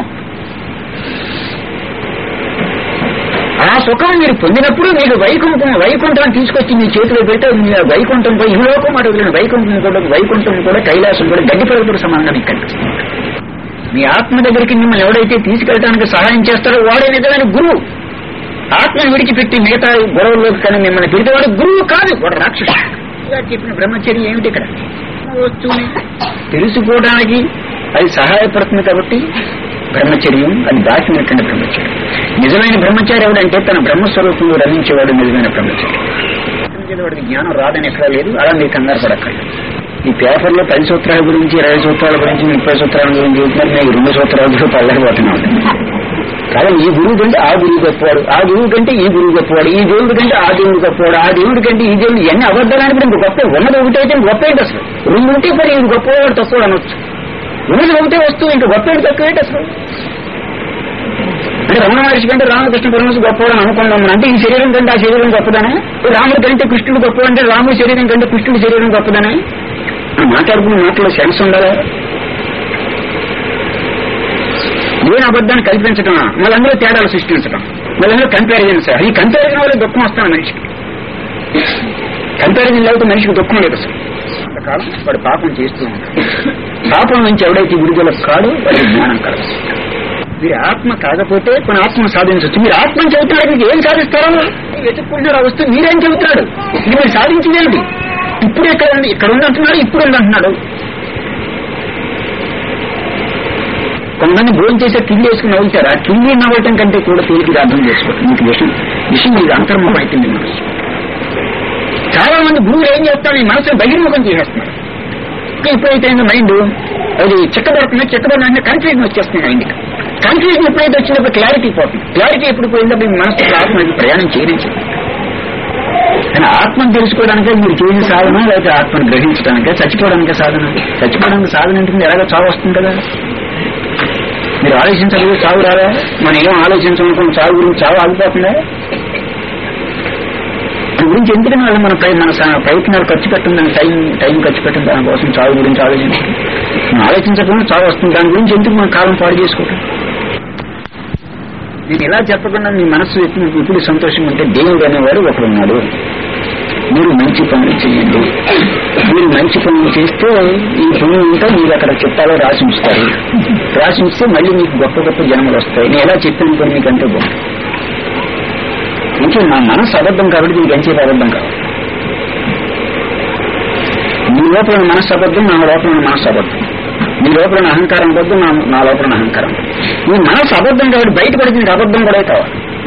ఆ సుఖం మీరు పొందినప్పుడు మీకు వైకుంఠం వైకుంఠం తీసుకొచ్చి మీ చేతిలో పెడితే మీ వైకుంఠం పోయి ఈ లోకం మాట వదిలిన వైకుంఠం కూడా వైకుంఠం కూడా కైలాసం కూడా గడ్డి పరుగుతున్న సమానంగా మీకు కనిపిస్తుంది మీ ఆత్మ దగ్గరికి మిమ్మల్ని ఎవడైతే తీసుకెళ్ళడానికి సహాయం చేస్తారో వాడే నిజమైన గురువు ఆత్మను విడిచిపెట్టి మిగతా గొడవల్లోకి కానీ మిమ్మల్ని పెడితేవాడు గురువు కాదు వాడు రాక్షసు ఇలా చెప్పిన బ్రహ్మచర్యం ఏమిటి ఇక్కడ వస్తువుని తెలుసుకోవడానికి అది సహాయపడుతుంది కాబట్టి బ్రహ్మచర్యం అది దాచినటువంటి బ్రహ్మచర్యం నిజమైన బ్రహ్మచారి ఎవడంటే తన బ్రహ్మస్వరూపంలో రమించేవాడు నిజమైన బ్రహ్మచారి వాడికి జ్ఞానం రాదని ఎక్కడా లేదు అలా మీరు కంగారు పడక్కర్లేదు ఈ పేపర్లో పది సూత్రాల గురించి ఇరవై సూత్రాల గురించి ముప్పై సూత్రాల గురించి చెబుతున్నారు నేను ఈ రెండు సూత్రాలు పల్లకపోతున్నాను కాబట్టి ఈ గురువు కంటే ఆ గురువు గొప్పవాడు ఆ గురువు కంటే ఈ గురువు గొప్పవాడు ఈ దేవుడి కంటే ఆ దేవుడు గొప్పవాడు ఆ దేవుడి కంటే ఈ దేవుడు ఎన్ని అబద్ధాలని కూడా ఇంక గొప్ప ఉన్నది ఒకటైతే ఇంక గొప్ప ఏంటి అసలు రెండు ఉంటే మరి ఇది గొప్పవాడు తక్కువ అనొచ్చు ఉన్నది ఒకటే వస్తువు ఇంకా గొప్ప ఏంటి తక్కువ ఏంటి అసలు అంటే రమణ మహర్షి కంటే రామకృష్ణ పరమహంస గొప్పవాడు అని అనుకున్నాం అంటే ఈ శరీరం కంటే ఆ శరీరం గొప్పదనే రాముడి కంటే కృష్ణుడు గొప్ప అంటే రాముడి శరీరం కంటే కృష్ణుడి శరీరం గొప్పదనే మాట్లాడుకున్న మాటలో సెన్స్ ఉండాలా లేని అబద్ధాన్ని కల్పించడం మళ్ళీ అందులో తేడాలు సృష్టించడం మళ్ళీ అందులో కంపారిజన్స్ ఈ కంపారిజన్ వల్ల దుఃఖం వస్తాను మనిషికి కంపారిజన్ లేకపోతే మనిషికి దుఃఖం లేదు అసలు అంతకాలం వాడు పాపం చేస్తూ ఉంటాడు పాపం నుంచి ఎవడైతే విడుదల కాడు వాడికి జ్ఞానం కలదు మీరు ఆత్మ కాకపోతే కొన్ని ఆత్మ సాధించవచ్చు మీరు ఆత్మని చెబుతున్నాడు మీకు ఏం సాధిస్తారో వెతుక్కుంటున్నారు ఆ వస్తువు మీరేం చెబుతున్నాడు ఇది మీరు సాధించిందేంటి ఇప్పుడు ఎక్కడ ఉంది ఇక్కడ ఉంది అంటున్నాడు ఇప్పుడు ఉంది అంటున్నాడు కొంతమంది భోజనం చేసే కిల్లి వేసుకుని నవ్వుతారు ఆ కిల్లి నవ్వటం కంటే కూడా తేలికగా అర్థం చేసుకోండి మీకు విషయం విషయం మీకు అంతర్ముఖం అవుతుంది మనసు చాలా మంది గురువులు ఏం చేస్తారు ఈ మనసును బహిర్ముఖం చేసేస్తున్నారు ఎప్పుడైతే మైండ్ అది చెక్కబడుతుంది చెక్కబడిన కన్ఫ్యూజన్ వచ్చేస్తుంది మైండ్కి కన్ఫ్యూజన్ ఎప్పుడైతే వచ్చినప్పుడు క్లారిటీ పోతుంది క్లారిటీ ఎప్పుడు పోయిందప్పుడు మీ మనసు ఆత్మ అది ప్రయాణం చేయలేదు కానీ ఆత్మను తెలుసుకోవడానికే మీరు చేసిన సాధన లేకపోతే ఆత్మను గ్రహించడానికే చచ్చిపోవడానికే సాధన చచ్చిపోవడానికి సాధన ఉంటుంది ఎలాగో చావు వస్తుంది కదా మీరు ఆలోచించలేదు చావు రాదా మనం ఏం ఆలోచించనుకున్న చావు గురించి చావు ఆగిపోతుందా దాని గురించి ఎందుకని వాళ్ళు మన ప్రయ- మన స- ప్రయత్నాలు ఖర్చు పెట్టిందని టైం టైం ఖర్చు పెట్టింది దానికోసం చావు గురించి ఆలోచించాలి మనం ఆలోచించకుండా చావు వస్తుంది దాని గురించి ఎందుకు మన కాలం పాడు చేసుకోవటం నేను ఇలా చెప్పకుండా మీ మనస్సు ఎప్పుడు ఇప్పుడు సంతోషంగా ఉంటే దేవుడు అనేవాడు ఒకడున్నాడు మీరు మంచి పనులు చేయండి మీరు మంచి పనులు చేస్తే ఈ పుణ్యం ఉంటే మీరు అక్కడ చిత్తాలో రాసి ఉంచుతారు రాసి ఉంచితే మళ్ళీ మీకు గొప్ప గొప్ప జన్మలు వస్తాయి నేను ఎలా చెప్పిన పని మీకంటే గొప్ప ఇంకే నా మనసు అబద్ధం కాబట్టి మీకు ఎంచేది అబద్ధం కాదు మీ లోపల ఉన్న మనస్సు అబద్ధం నా లోపల ఉన్న మనస్సు అబద్ధం మీ లోపల ఉన్న అహంకారం అబద్ధం నా నా లోపల ఉన్న అహంకారం మీ మనసు అబద్ధం కాబట్టి బయటపడితే మీకు అబద్ధం కూడా కావాలి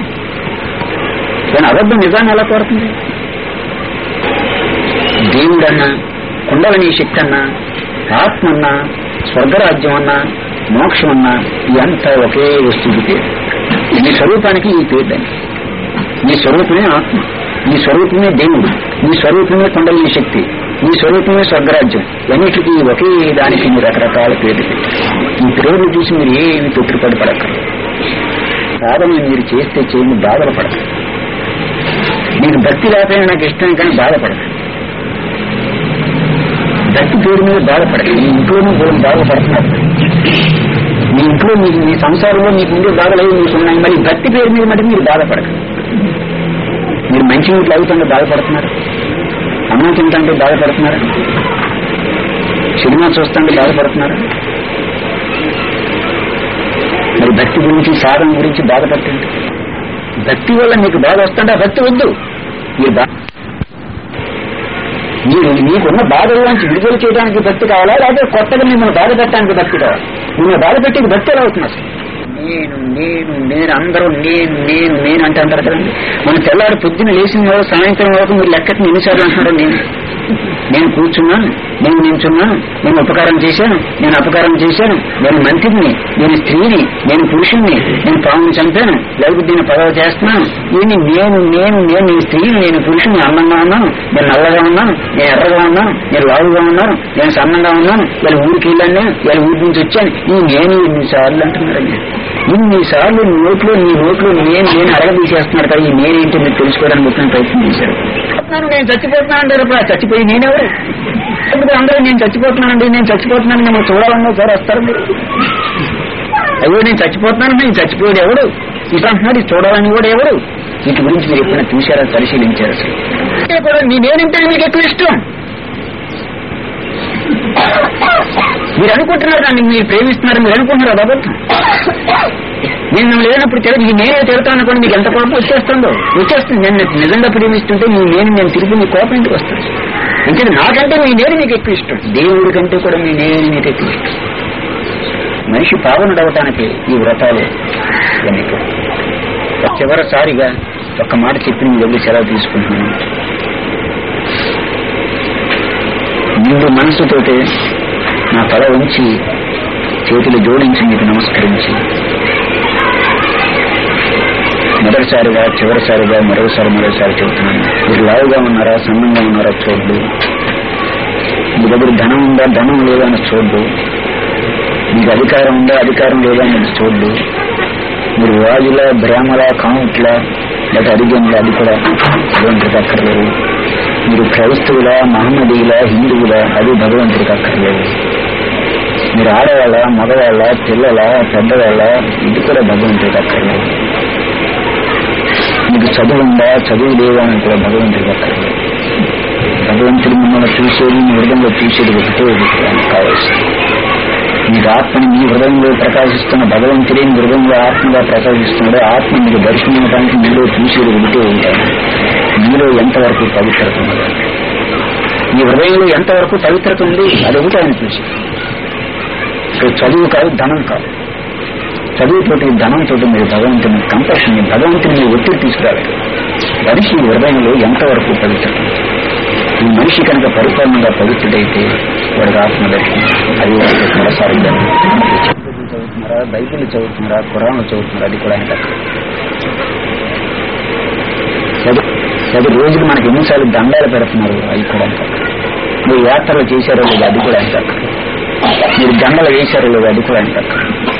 కానీ అబద్ధం నిజాన్ని ఎలా కోరుతుంది దేవుడన్నా కుండలని శక్తి అన్నా ఆత్మ అన్నా స్వర్గరాజ్యం అన్నా మోక్షం అన్నా ఇదంతా ఒకే వస్తువుకి మీ స్వరూపానికి ఈ పేరు దాన్ని నీ స్వరూపమే ఆత్మ నీ స్వరూపమే దేవుడు నీ స్వరూపమే కుండలిని శక్తి నీ స్వరూపమే స్వర్గరాజ్యం ఇవన్నిటికీ ఒకే దానికి మీరు రకరకాల పేర్లు పెట్టారు ఈ పేర్లు చూసి మీరు ఏమి తొట్టుపడి పడక్కర్లేదు సాధన మీరు చేస్తే చేయని బాధలు పడదు మీకు భక్తి లేకపోయినా నాకు ఇష్టం కానీ బాధపడదు భక్తి పేరు మీద బాధపడదు మీ ఇంట్లోనూ కూడా బాధపడుతున్నారు మీ ఇంట్లో మీకు మీ సంసారంలో మీకు ఉండే బాధలు ఏవి మీకు ఉన్నాయి మరి భక్తి పేరు మీద మటుకు మీరు బాధపడదు మీరు మంచి నీళ్ళు అవుతుంటే బాధపడుతున్నారు అన్నం తింటుంటే బాధపడుతున్నారు సినిమా చూస్తుంటే బాధపడుతున్నారు మరి భక్తి గురించి సాధన గురించి బాధపడుతుంది భక్తి వల్ల మీకు బాధ వస్తుంటే ఆ భక్తి వద్దు మీరు బా మీరు మీకున్న బాధల్లోంచి విడుదల చేయడానికి భక్తి కావాలా లేకపోతే కొత్తగా మిమ్మల్ని బాధ పెట్టడానికి భక్తి కావాలి మిమ్మల్ని బాధ పెట్టేది భక్తి ఎలా అవుతుంది అసలు నేను నేను నేను అందరూ నేను నేను నేను అంటే అంటారు కదండి మన తెల్లారి పొద్దున్న లేచిన వరకు సాయంత్రం వరకు మీరు లెక్కని ఎన్నిసార్లు అంటున్నారో నేను నేను కూర్చున్నాను నేను నించున్నాను నేను ఉపకారం చేశాను నేను అపకారం చేశాను నేను మంత్రిని నేను స్త్రీని నేను పురుషుణ్ణి నేను పాముని చంపాను లేకపోతే నేను పదవి చేస్తున్నాను ఇవన్నీ నేను నేను నేను నేను స్త్రీని నేను పురుషుని అందంగా ఉన్నాను నేను నల్లగా ఉన్నాను నేను ఎర్రగా ఉన్నాను నేను లావుగా ఉన్నాను నేను సన్నంగా ఉన్నాను ఇలా ఊరికి వెళ్ళాను ఇలా ఊరి నుంచి వచ్చాను ఈ నేను ఇన్నిసార్లు అంటున్నారండి ఇన్నిసార్లు నోట్లో నీ నోట్లో నేను నేను అడగదీసేస్తున్నారు కదా ఈ నేనేంటి మీరు తెలుసుకోవడానికి మొత్తం ప్రయత్నం చేశారు చెప్తున్నాను, నేను చచ్చిపోతున్నాను అంటారు ఇప్పుడు ఆ చచ్చిపోయి నేనెవరు ఇప్పుడు అందరూ నేను చచ్చిపోతున్నానండి నేను చచ్చిపోతున్నాను నేను చూడాలన్నా సార్ వస్తారు మీరు అయ్యో నేను చచ్చిపోతున్నాను నేను చచ్చిపోయేది ఎవడు ఇట్లా అంటున్నాడు ఇది చూడాలని కూడా ఎవడు వీటి గురించి మీరు ఎప్పుడైనా చూశారా పరిశీలించారు అసలు అంటే కూడా మీ నేనంటే మీకు ఎక్కువ ఇష్టం మీరు అనుకుంటున్నారు దాన్ని మీరు ప్రేమిస్తున్నారు మీరు అనుకుంటున్నారు అది అబద్ధం నేను నువ్వు లేనప్పుడు తిరగ ఈ నేనే తిరుగుతాను అనుకోండి మీకు ఎంత కోపం వచ్చేస్తుందో వచ్చేస్తుంది నేను నీకు నిజంగా ప్రేమిస్తుంటే మీ నేను నేను తిరిగి మీ కోపం ఇంటికి వస్తుంది అంటే నాకంటే మీ నేను మీకు ఎక్కువ ఇష్టం దేవుడి కంటే కూడా మీ నేను మీకు ఎక్కువ ఇష్టం మనిషి పావనుడవటానికి ఈ వ్రతాలు ఎన్నిక చివరిసారిగా ఒక్క మాట చెప్పి మీ దగ్గర సెలవు తీసుకుంటున్నాను ముందు మనసుతోటే నా తల ఉంచి చేతులు జోడించి మీకు నమస్కరించి మొదటిసారిగా చివరిసారిగా మరోసారి మరోసారి చెబుతున్నాను మీరు లావుగా ఉన్నారా సన్నంగా ఉన్నారా చూడ్డు మీ దగ్గర ధనం ఉందా ధనం లేదా అని చూడ్డు మీకు అధికారం ఉందా అధికారం లేదా అని చూడ్డు మీరు రాజుల బ్రాహ్మల కాముట్ల లేదా అడిగంల అది కూడా భగవంతుడికి అక్కర్లేదు మీరు క్రైస్తవుల మహమ్మదీల హిందువుల అది భగవంతుడికి అక్కర్లేదు మీరు ఆడవాళ్ళ మగవాళ్ళ పిల్లల పెద్దవాళ్ళ ఇది కూడా భగవంతుడికి అక్కర్లేదు మీకు చదువు ఉందా చదువు లేదా అని కూడా భగవంతుడికి అక్కర్లేదు భగవంతుడు మిమ్మల్ని చూసేది మీ హృదయంలో చూసేది ఒకటే ఒకటి ఆయనకు కావాల్సింది మీకు ఆత్మని మీ హృదయంలో ప్రకాశిస్తున్న భగవంతుడే మీ హృదయంలో ఆత్మగా ప్రకాశిస్తున్నాడు ఆత్మ మీకు దర్శనమవడానికి మీలో చూసేది ఒకటే ఉంటాయి మీలో ఎంతవరకు పవిత్రత ఉన్నది మీ హృదయంలో ఎంతవరకు పవిత్రత ఉంది అది ఒకటి ఆయన చూసి ఇక్కడ చదువు కాదు ధనం కాదు చదువుతోటి ధనంతో మీరు భగవంతుని కంపల్షన్ భగవంతుని మీరు ఒత్తిడి తీసుకురావాలి మనిషి హృదయంలో ఎంతవరకు పవిత్రత ఉంది? ఈ మనిషి కనుక పరిపూర్ణంగా పవిత్రుడైతే వాడికి ఆత్మదర్శనం అది వాడికి కొనసాగుతుంది చదువుతున్నారా బైబిల్ చదువుతున్నారా ఖురాన్ చదువుతున్నారా అది కూడా ఆయన తక్కువ పది పది రోజులు మనకి ఎన్నిసార్లు దండాలు పెడుతున్నారు అవి కూడా ఆయన తక్కువ మీరు యాత్రలు చేశారో లేదు అది కూడా ఆయన తక్కువ మీరు దండలు వేశారో లేదు అది కూడా ఆయన తక్కువ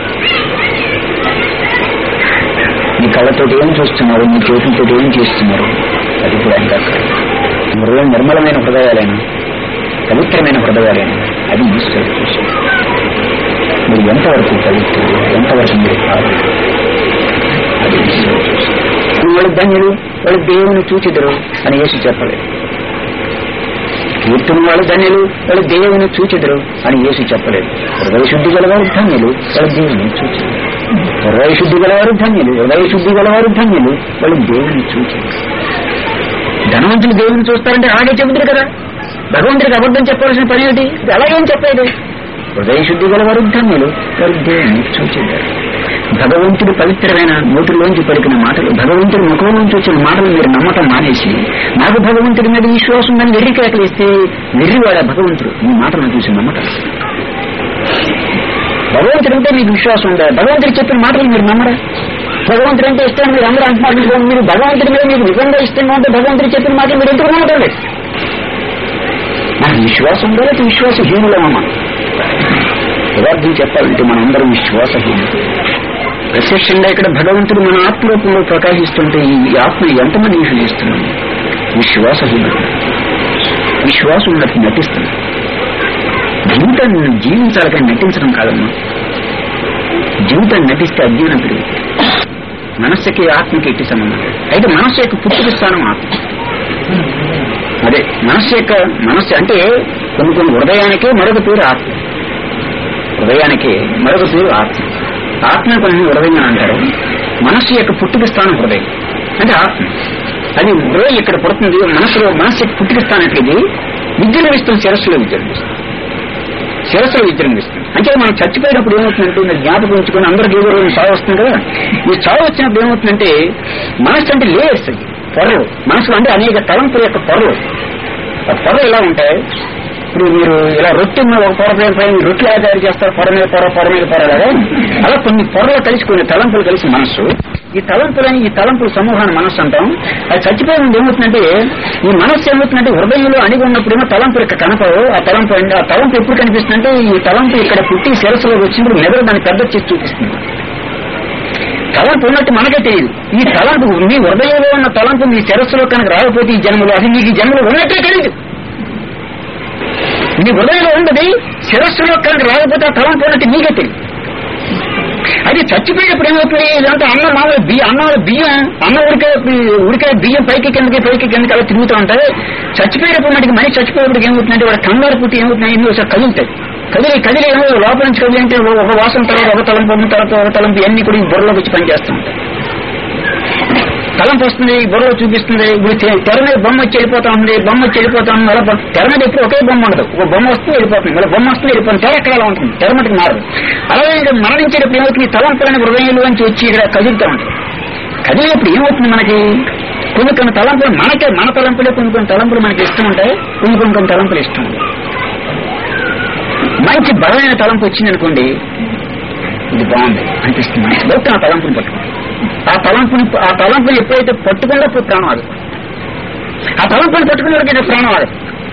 మీ కళ్ళతోటి ఏం చూస్తున్నారు మీ చేతులతో ఏం చేస్తున్నారు అది కూడా ఆయన తక్కువ హృదయం నిర్మలమైన హృదయాలైనా పవిత్రమైన హృదయాలైనా అది ఈశ్వరుడు చూశాడు మీరు ఎంతవరకు పవిత్రులు ఎంతవరకు మీరు కాదు అది ఈశ్వరుడు చూశాడు వాళ్ళు ధన్యులు వాళ్ళు దేవుని చూచిదరు అని యేసు చెప్పలేదు కీర్తన వాళ్ళు ధన్యులు వాళ్ళు దేవుని చూచిదరు అని యేసు చెప్పలేదు హృదయ శుద్ధి గలవారు ధన్యులు వాళ్ళు దేవుని చూచిదరు హృదయ శుద్ధి గలవారు ధన్యులు హృదయ శుద్ధి గలవారు ధన్యులు వాళ్ళు దేవుని చూచిదరు ధనవంతులు దేవుని చూస్తారంటే అలాగే చెబుతారు కదా భగవంతుడికి అబద్ధం చెప్పాల్సిన పని ఏమిటి ఇది అలాగేం చెప్పేది హృదయ శుద్ధి గల వారు ధన్యులు వారు దేవుని చూచిద్దారు భగవంతుడు పవిత్రమైన నోటిలోంచి పలికిన మాటలు భగవంతుడి ముఖం నుంచి వచ్చిన మాటలు మీరు నమ్మటం మానేసి నాకు భగవంతుడి మీద విశ్వాసం ఉందని వెర్రి కేకలిస్తే వెర్రివాడ భగవంతుడు ఈ మాటలను చూసి నమ్మటం భగవంతుడు అంటే మీకు విశ్వాసం ఉందా భగవంతుడు చెప్పిన మాటలు మీరు నమ్మరా భగవంతుడు అంటే ఇష్టం మీరు అందరూ అంటున్నారు మీరు- మీరు భగవంతుడి మీద మీకు నిజంగా ఇష్టంగా ఉంటే భగవంతుడు చెప్పిన మాటలు మీరు ఎందుకు నమ్మటం లేదు నాకు విశ్వాసం ఉందా లేకపోతే విశ్వాసహీనులమమ్మా యథార్థం చెప్పాలంటే మనందరం విశ్వాసహీనులు ప్రత్యక్షంగా ఇక్కడ భగవంతుడు మన ఆత్మరూపంలో ప్రకాశిస్తుంటే ఈ ఆత్మ ఎంతమంది విశ్వసిస్తున్నాం విశ్వాసహీనుడు విశ్వాసం ఉన్నట్టు నటిస్తుంది జీవితాన్ని జీవించాలి కానీ నటించడం కాదమ్మా జీవితాన్ని నటిస్తే అజ్ఞానం పెరుగుతుంది మనస్సుకి ఆత్మకి ఎట్టి సంబంధం లేదు. అయితే మనస్సు యొక్క పుట్టుక స్థానం ఆత్మ అదే మనస్సు యొక్క మనస్సు అంటే కొన్ని కొన్ని హృదయానికి మరొక పేరు ఆత్మ హృదయానికి మరొక పేరు ఆత్మ ఆత్మ కొన్ని హృదయం అని అంటారు మనస్సు యొక్క పుట్టుక స్థానం హృదయం అంటే ఆత్మ అది హృదయం ఇక్కడ పుడుతుంది మనసులో మనస్సు యొక్క పుట్టుక స్థానానికి ఇది విజృంభిస్తుంది శిరస్సులో విజృంభిస్తుంది శిరస్సులో విజృంభిస్తుంది అంటే మనం చచ్చిపోయినప్పుడు ఏమవుతుందంటే మీరు జ్ఞాపకం ఉంచుకొని అందరికి ఏదో రోజు చావు వస్తుంది కదా ఈ చావు వచ్చినప్పుడు ఏమవుతుందంటే మనస్సు అంటే లేయర్స్ అవి పొరలు మనసులో అంటే అనేక తలంపుల యొక్క పొరలు ఆ పొరలు ఎలా ఉంటాయి ఇప్పుడు మీరు ఇలా రొట్టె మీద ఒక పొర పైన పైన రొట్టెలు ఎలా తయారు చేస్తారు పొర మీద పొర పొర మీద పొర లాగా అలా కొన్ని పొరలు కలిసి కొన్ని తలంపులు కలిసి మనస్సు ఈ తలంపులని ఈ తలంపుల సమూహాన్ని మనస్సు అంటాం అది చచ్చిపోయిన ముందు ఏమవుతుందంటే ఈ మనస్సు ఏమవుతుందంటే హృదయంలో అణిగి ఉన్నప్పుడేమో తలంపులు ఇక్కడ కనపడవు ఆ తలంపు ఆ తలంపు ఎప్పుడు కనిపిస్తుందంటే ఈ తలంపు ఇక్కడ పుట్టి శిరస్సులోకి వచ్చినప్పుడు మెదడు దాన్ని పెద్ద చేసి చూపిస్తుంది తలంపు ఉన్నట్టు మనకే తెలియదు ఈ తలంపు మీ హృదయంలో ఉన్న తలంపు మీ శిరస్సులో కనుక రాకపోతే ఈ జన్మలో అది మీకు ఈ జన్మలో ఉన్నట్టే తెలియదు మీ హృదయంలో ఉన్నది శిరస్సులో కనుక రాకపోతే ఆ తలంపు ఉన్నట్టు మీకే తెలియదు అది చచ్చిపోయినప్పుడు ఏమవుతుంది ఇదంతా అన్నం మామూలు బియ్యం అన్నం బియ్యం అన్నం ఉడికే ఉడికే బియ్యం పైకి కిందకి పైకి కిందకి అలా తిరుగుతూ ఉంటాయి చచ్చిపోయినప్పుడు మనకి మనిషి చచ్చిపోయినప్పుడు ఏమవుతుందంటే వాడు కంగారు పుట్టి ఏమవుతున్నాయి ఎన్నో ఒకసారి కదులుతాయి కదిలి కదిలి ఏమో లోపల నుంచి కదిలి అంటే ఒక వాసన తర్వాత ఒక తలంపు ఉన్న తర్వాత ఒక తలంపు ఇవన్నీ కూడా ఈ బుర్రలోకి వచ్చి పనిచేస్తూ ఉంటాయి తలంపు వస్తుంది బుర్రలో చూపిస్తుంది ఇప్పుడు తె- తెర మీద బొమ్మ వచ్చి వెళ్ళిపోతా ఉంది బొమ్మ వచ్చి వెళ్ళిపోతా ఉంది అలా బొ- తెర మీద ఎప్పుడు ఒకే బొమ్మ ఉండదు ఒక బొమ్మ వస్తుంది వెళ్ళిపోతుంది మళ్ళీ బొమ్మ వస్తుంది వెళ్ళిపోతుంది తెర ఎక్కడ అలా ఉంటుంది తెర మటుకు మారదు అలాగే ఇంకా మరణించేటప్పుడు ఏమవుతుంది తలంపులని హృదయంలో నుంచి వచ్చి ఇక్కడ కదులుతూ ఉంటుంది కదిలినప్పుడు ఏమవుతుంది మనకి కొన్ని కొన్ని తలంపులు మనకే మన తలంపులే కొన్ని కొన్ని తలంపులు మనకి ఇష్టం ఉంటాయి కొన్ని కొన్ని కొన్ని తలంపులు ఇష్టం ఉంటాయి మంచి బలమైన తలంపు వచ్చింది అనుకోండి ఇది బాగుంది అనిపిస్తుంది మనకి లోపు ఆ తలంపుని పట్టుకుంది ఆ తలంపుని ఆ తలంపుని ఎప్పుడైతే పట్టుకుందో అప్పుడు ప్రాణం ఆగదు ఆ తలంపుని పట్టుకున్నప్పుడు ప్రాణం ఆగదు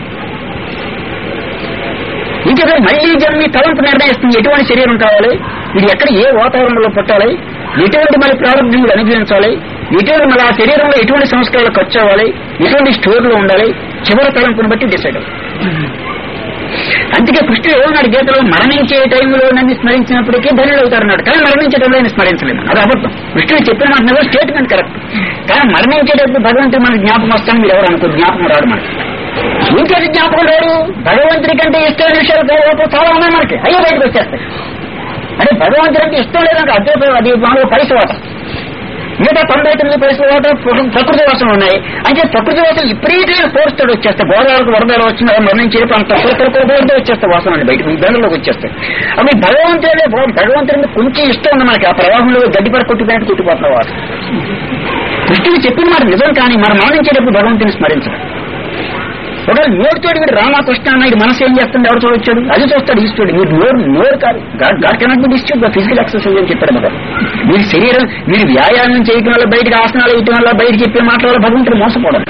ఇంకా మళ్ళీ జన్మ ఈ తలంపు నిర్ణయిస్తుంది ఎటువంటి శరీరం కావాలి ఇది ఎక్కడ ఏ వాతావరణంలో పుట్టాలి ఎటువంటి మళ్ళీ ప్రారంభములు అనుభవించాలి ఎటువంటి మళ్ళీ ఆ శరీరంలో ఎటువంటి సంస్కారాలు ఖర్చు అవ్వాలి ఎటువంటి స్టోర్లో ఉండాలి చివరి తలంపుని బట్టి డిసైడ్ అవుతుంది అందుకే కృష్ణుడు ఏమన్నాడు గీతలో మరణించే టైంలో నన్ను స్మరించినప్పటికీ ధనులు అవుతారన్నాడు కానీ మరణించే టైంలో ఆయన స్మరించలేదు అది అబద్ధం కృష్ణుడు చెప్పిన మాట నిజం స్టేట్మెంట్ కరెక్ట్ కానీ మరణించేటప్పుడు భగవంతుడు మనకు జ్ఞాపకం వస్తాను మీరు ఎవరు అనుకో జ్ఞాపకం రాడు మనకి ఇంకేది జ్ఞాపకం రాడు భగవంతుడి కంటే ఇష్టమైన విషయాలు లోపల చాలా ఉన్నాయి మనకి అయ్యో బయటకు వచ్చేస్తాయి అదే భగవంతుడి అంటే ఇష్టం లేదంటే అదే అది మామూలు పరిశోధన మిగతా తొంభై తొమ్మిది పరిస్థితుల వాట ప్రకృతి వాసన ఉన్నాయి అంటే ప్రకృతి వాసన విపరీతమైన ఫోర్స్ తోడు వచ్చేస్తాయి గోదావరికి వరదలు వచ్చిన మరణించి అంత తక్కువ వచ్చేస్తాయి వాసన అండి బయటకు బెండలోకి వచ్చేస్తాయి అవి భగవంతుడే భగవంతుడి కొంచెం ఇష్టం ఉంది మనకి ఆ ప్రవాహంలో గడ్డిపర కొట్టిపోయినట్టు కొట్టిపోతున్న వాసన కృష్ణుడు చెప్పిన మాట నిజం కానీ మనం మరణించేటప్పుడు భగవంతుని స్మరించడం ఒకవేళ నోటితోటి మీరు రామకృష్ణ అన్న ఇది మనసు ఏం చేస్తుంది ఎవరు చూడొచ్చాడు అది చూస్తాడు ఈశ్వరుడు మీరు నోరు నోరు కాదు god god cannot be disturbed physical exercise అని చెప్పాడు కదా మీరు శరీరం మీరు వ్యాయామం చేయటం వల్ల బయటకు ఆసనాలు వేయటం వల్ల బయట చెప్పే మాటల వల్ల భగవంతుడు మోసపోవడం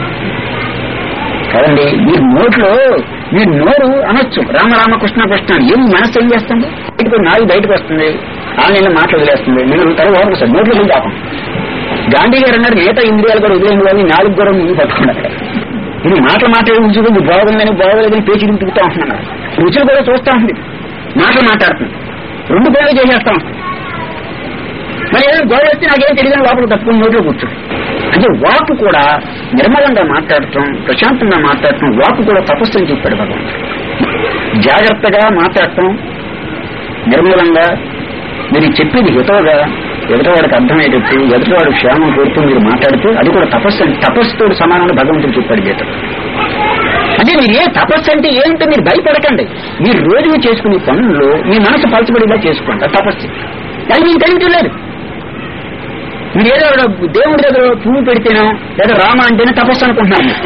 కదండి మీరు నోట్లో మీరు నోరు అనొచ్చు రామ రామ కృష్ణ కృష్ణ అని. ఏం మనసు ఏం చేస్తుంది బయటకు నాలుగు బయటకు వస్తుంది ఆన్లైన్ మాటలు వదిలేస్తుంది మీరు తర్వాత సార్ నోట్లో నుంచి ఆపం గాంధీ గారు అన్నారు మిగతా ఇంద్రియాలు కూడా వదిలేని వాళ్ళు నాలుగు కూడా ముందు పట్టుకున్నారు ఇది మాటలు మాట్లాడే రుచులు ఇది బాగుందని బాగోలేదని పేచి తిప్పుతా ఉంటున్నారు రుచులు కూడా చూస్తా ఉంది మాటలు మాట్లాడుతుంది రెండు పనులు చేసేస్తా ఉంటుంది మరి ఏదైనా గొడవ వస్తే నాకేం తెలియదని లోపల తప్పుకుని నోట్లో కూర్చోడు అంటే వాక్ కూడా నిర్మలంగా మాట్లాడటం ప్రశాంతంగా మాట్లాడటం వాక్ కూడా తపస్సు అని చెప్పాడు భగవంతుడు జాగ్రత్తగా మాట్లాడటం నిర్మలంగా మీరు చెప్పేది హితవుగా ఎదుటివాడికి అర్థమయ్యేటట్టు ఎదుటివాడు క్షేమం కోరుతూ మీరు మాట్లాడితే అది కూడా తపస్సు అని తపస్సుతో సమానంగా భగవంతుడు చెప్పాడు గీత అంటే మీరు ఏ తపస్సు అంటే ఏంటో మీరు భయపడకండి మీరు రోజు చేసుకునే పనుల్లో మీ మనసు పలచబడిలా చేసుకోండి అది తపస్సు అది మీకు తెలియటం లేదు మీరు ఏదో ఒక దేవుడి దగ్గర పువ్వు పెడితేనో లేదా రామ అంటేనే తపస్సు అనుకుంటున్నాను మీరు.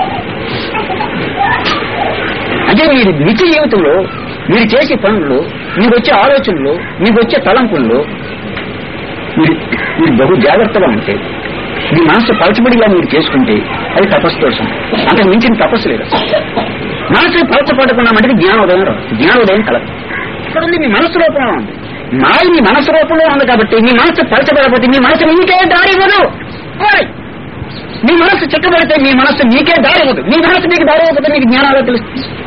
అంటే మీరు నిత్య జీవితంలో మీరు చేసే పనుల్లో మీకు వచ్చే ఆలోచనలు మీకు వచ్చే తలంపుల్లో మీరు మీరు బహు జాగ్రత్తగా ఉంటే మీ మనసు పలచబడిగా మీరు చేసుకుంటే అది తపస్సు కోసం అంతకు మించిన తపస్సు లేదు మనసు పలచపడకుండా అంటే జ్ఞానోదయం రాదు జ్ఞానోదయం కలదు ఇక్కడ ఉంది మీ మనసు రూపంలో ఉంది మాయ మీ మనసు రూపంలో ఉంది కాబట్టి మీ మనసు పలచబడకపోతే మీ మనసు మీకే దారి ఇవ్వదు ఓయ్! మీ మనసు చెక్కబడితే మీ మనసు మీకే దారి ఇవ్వదు మీ మనసు మీకు దారి ఇవ్వకపోతే మీకు జ్ఞానాలు తెలుస్తుంది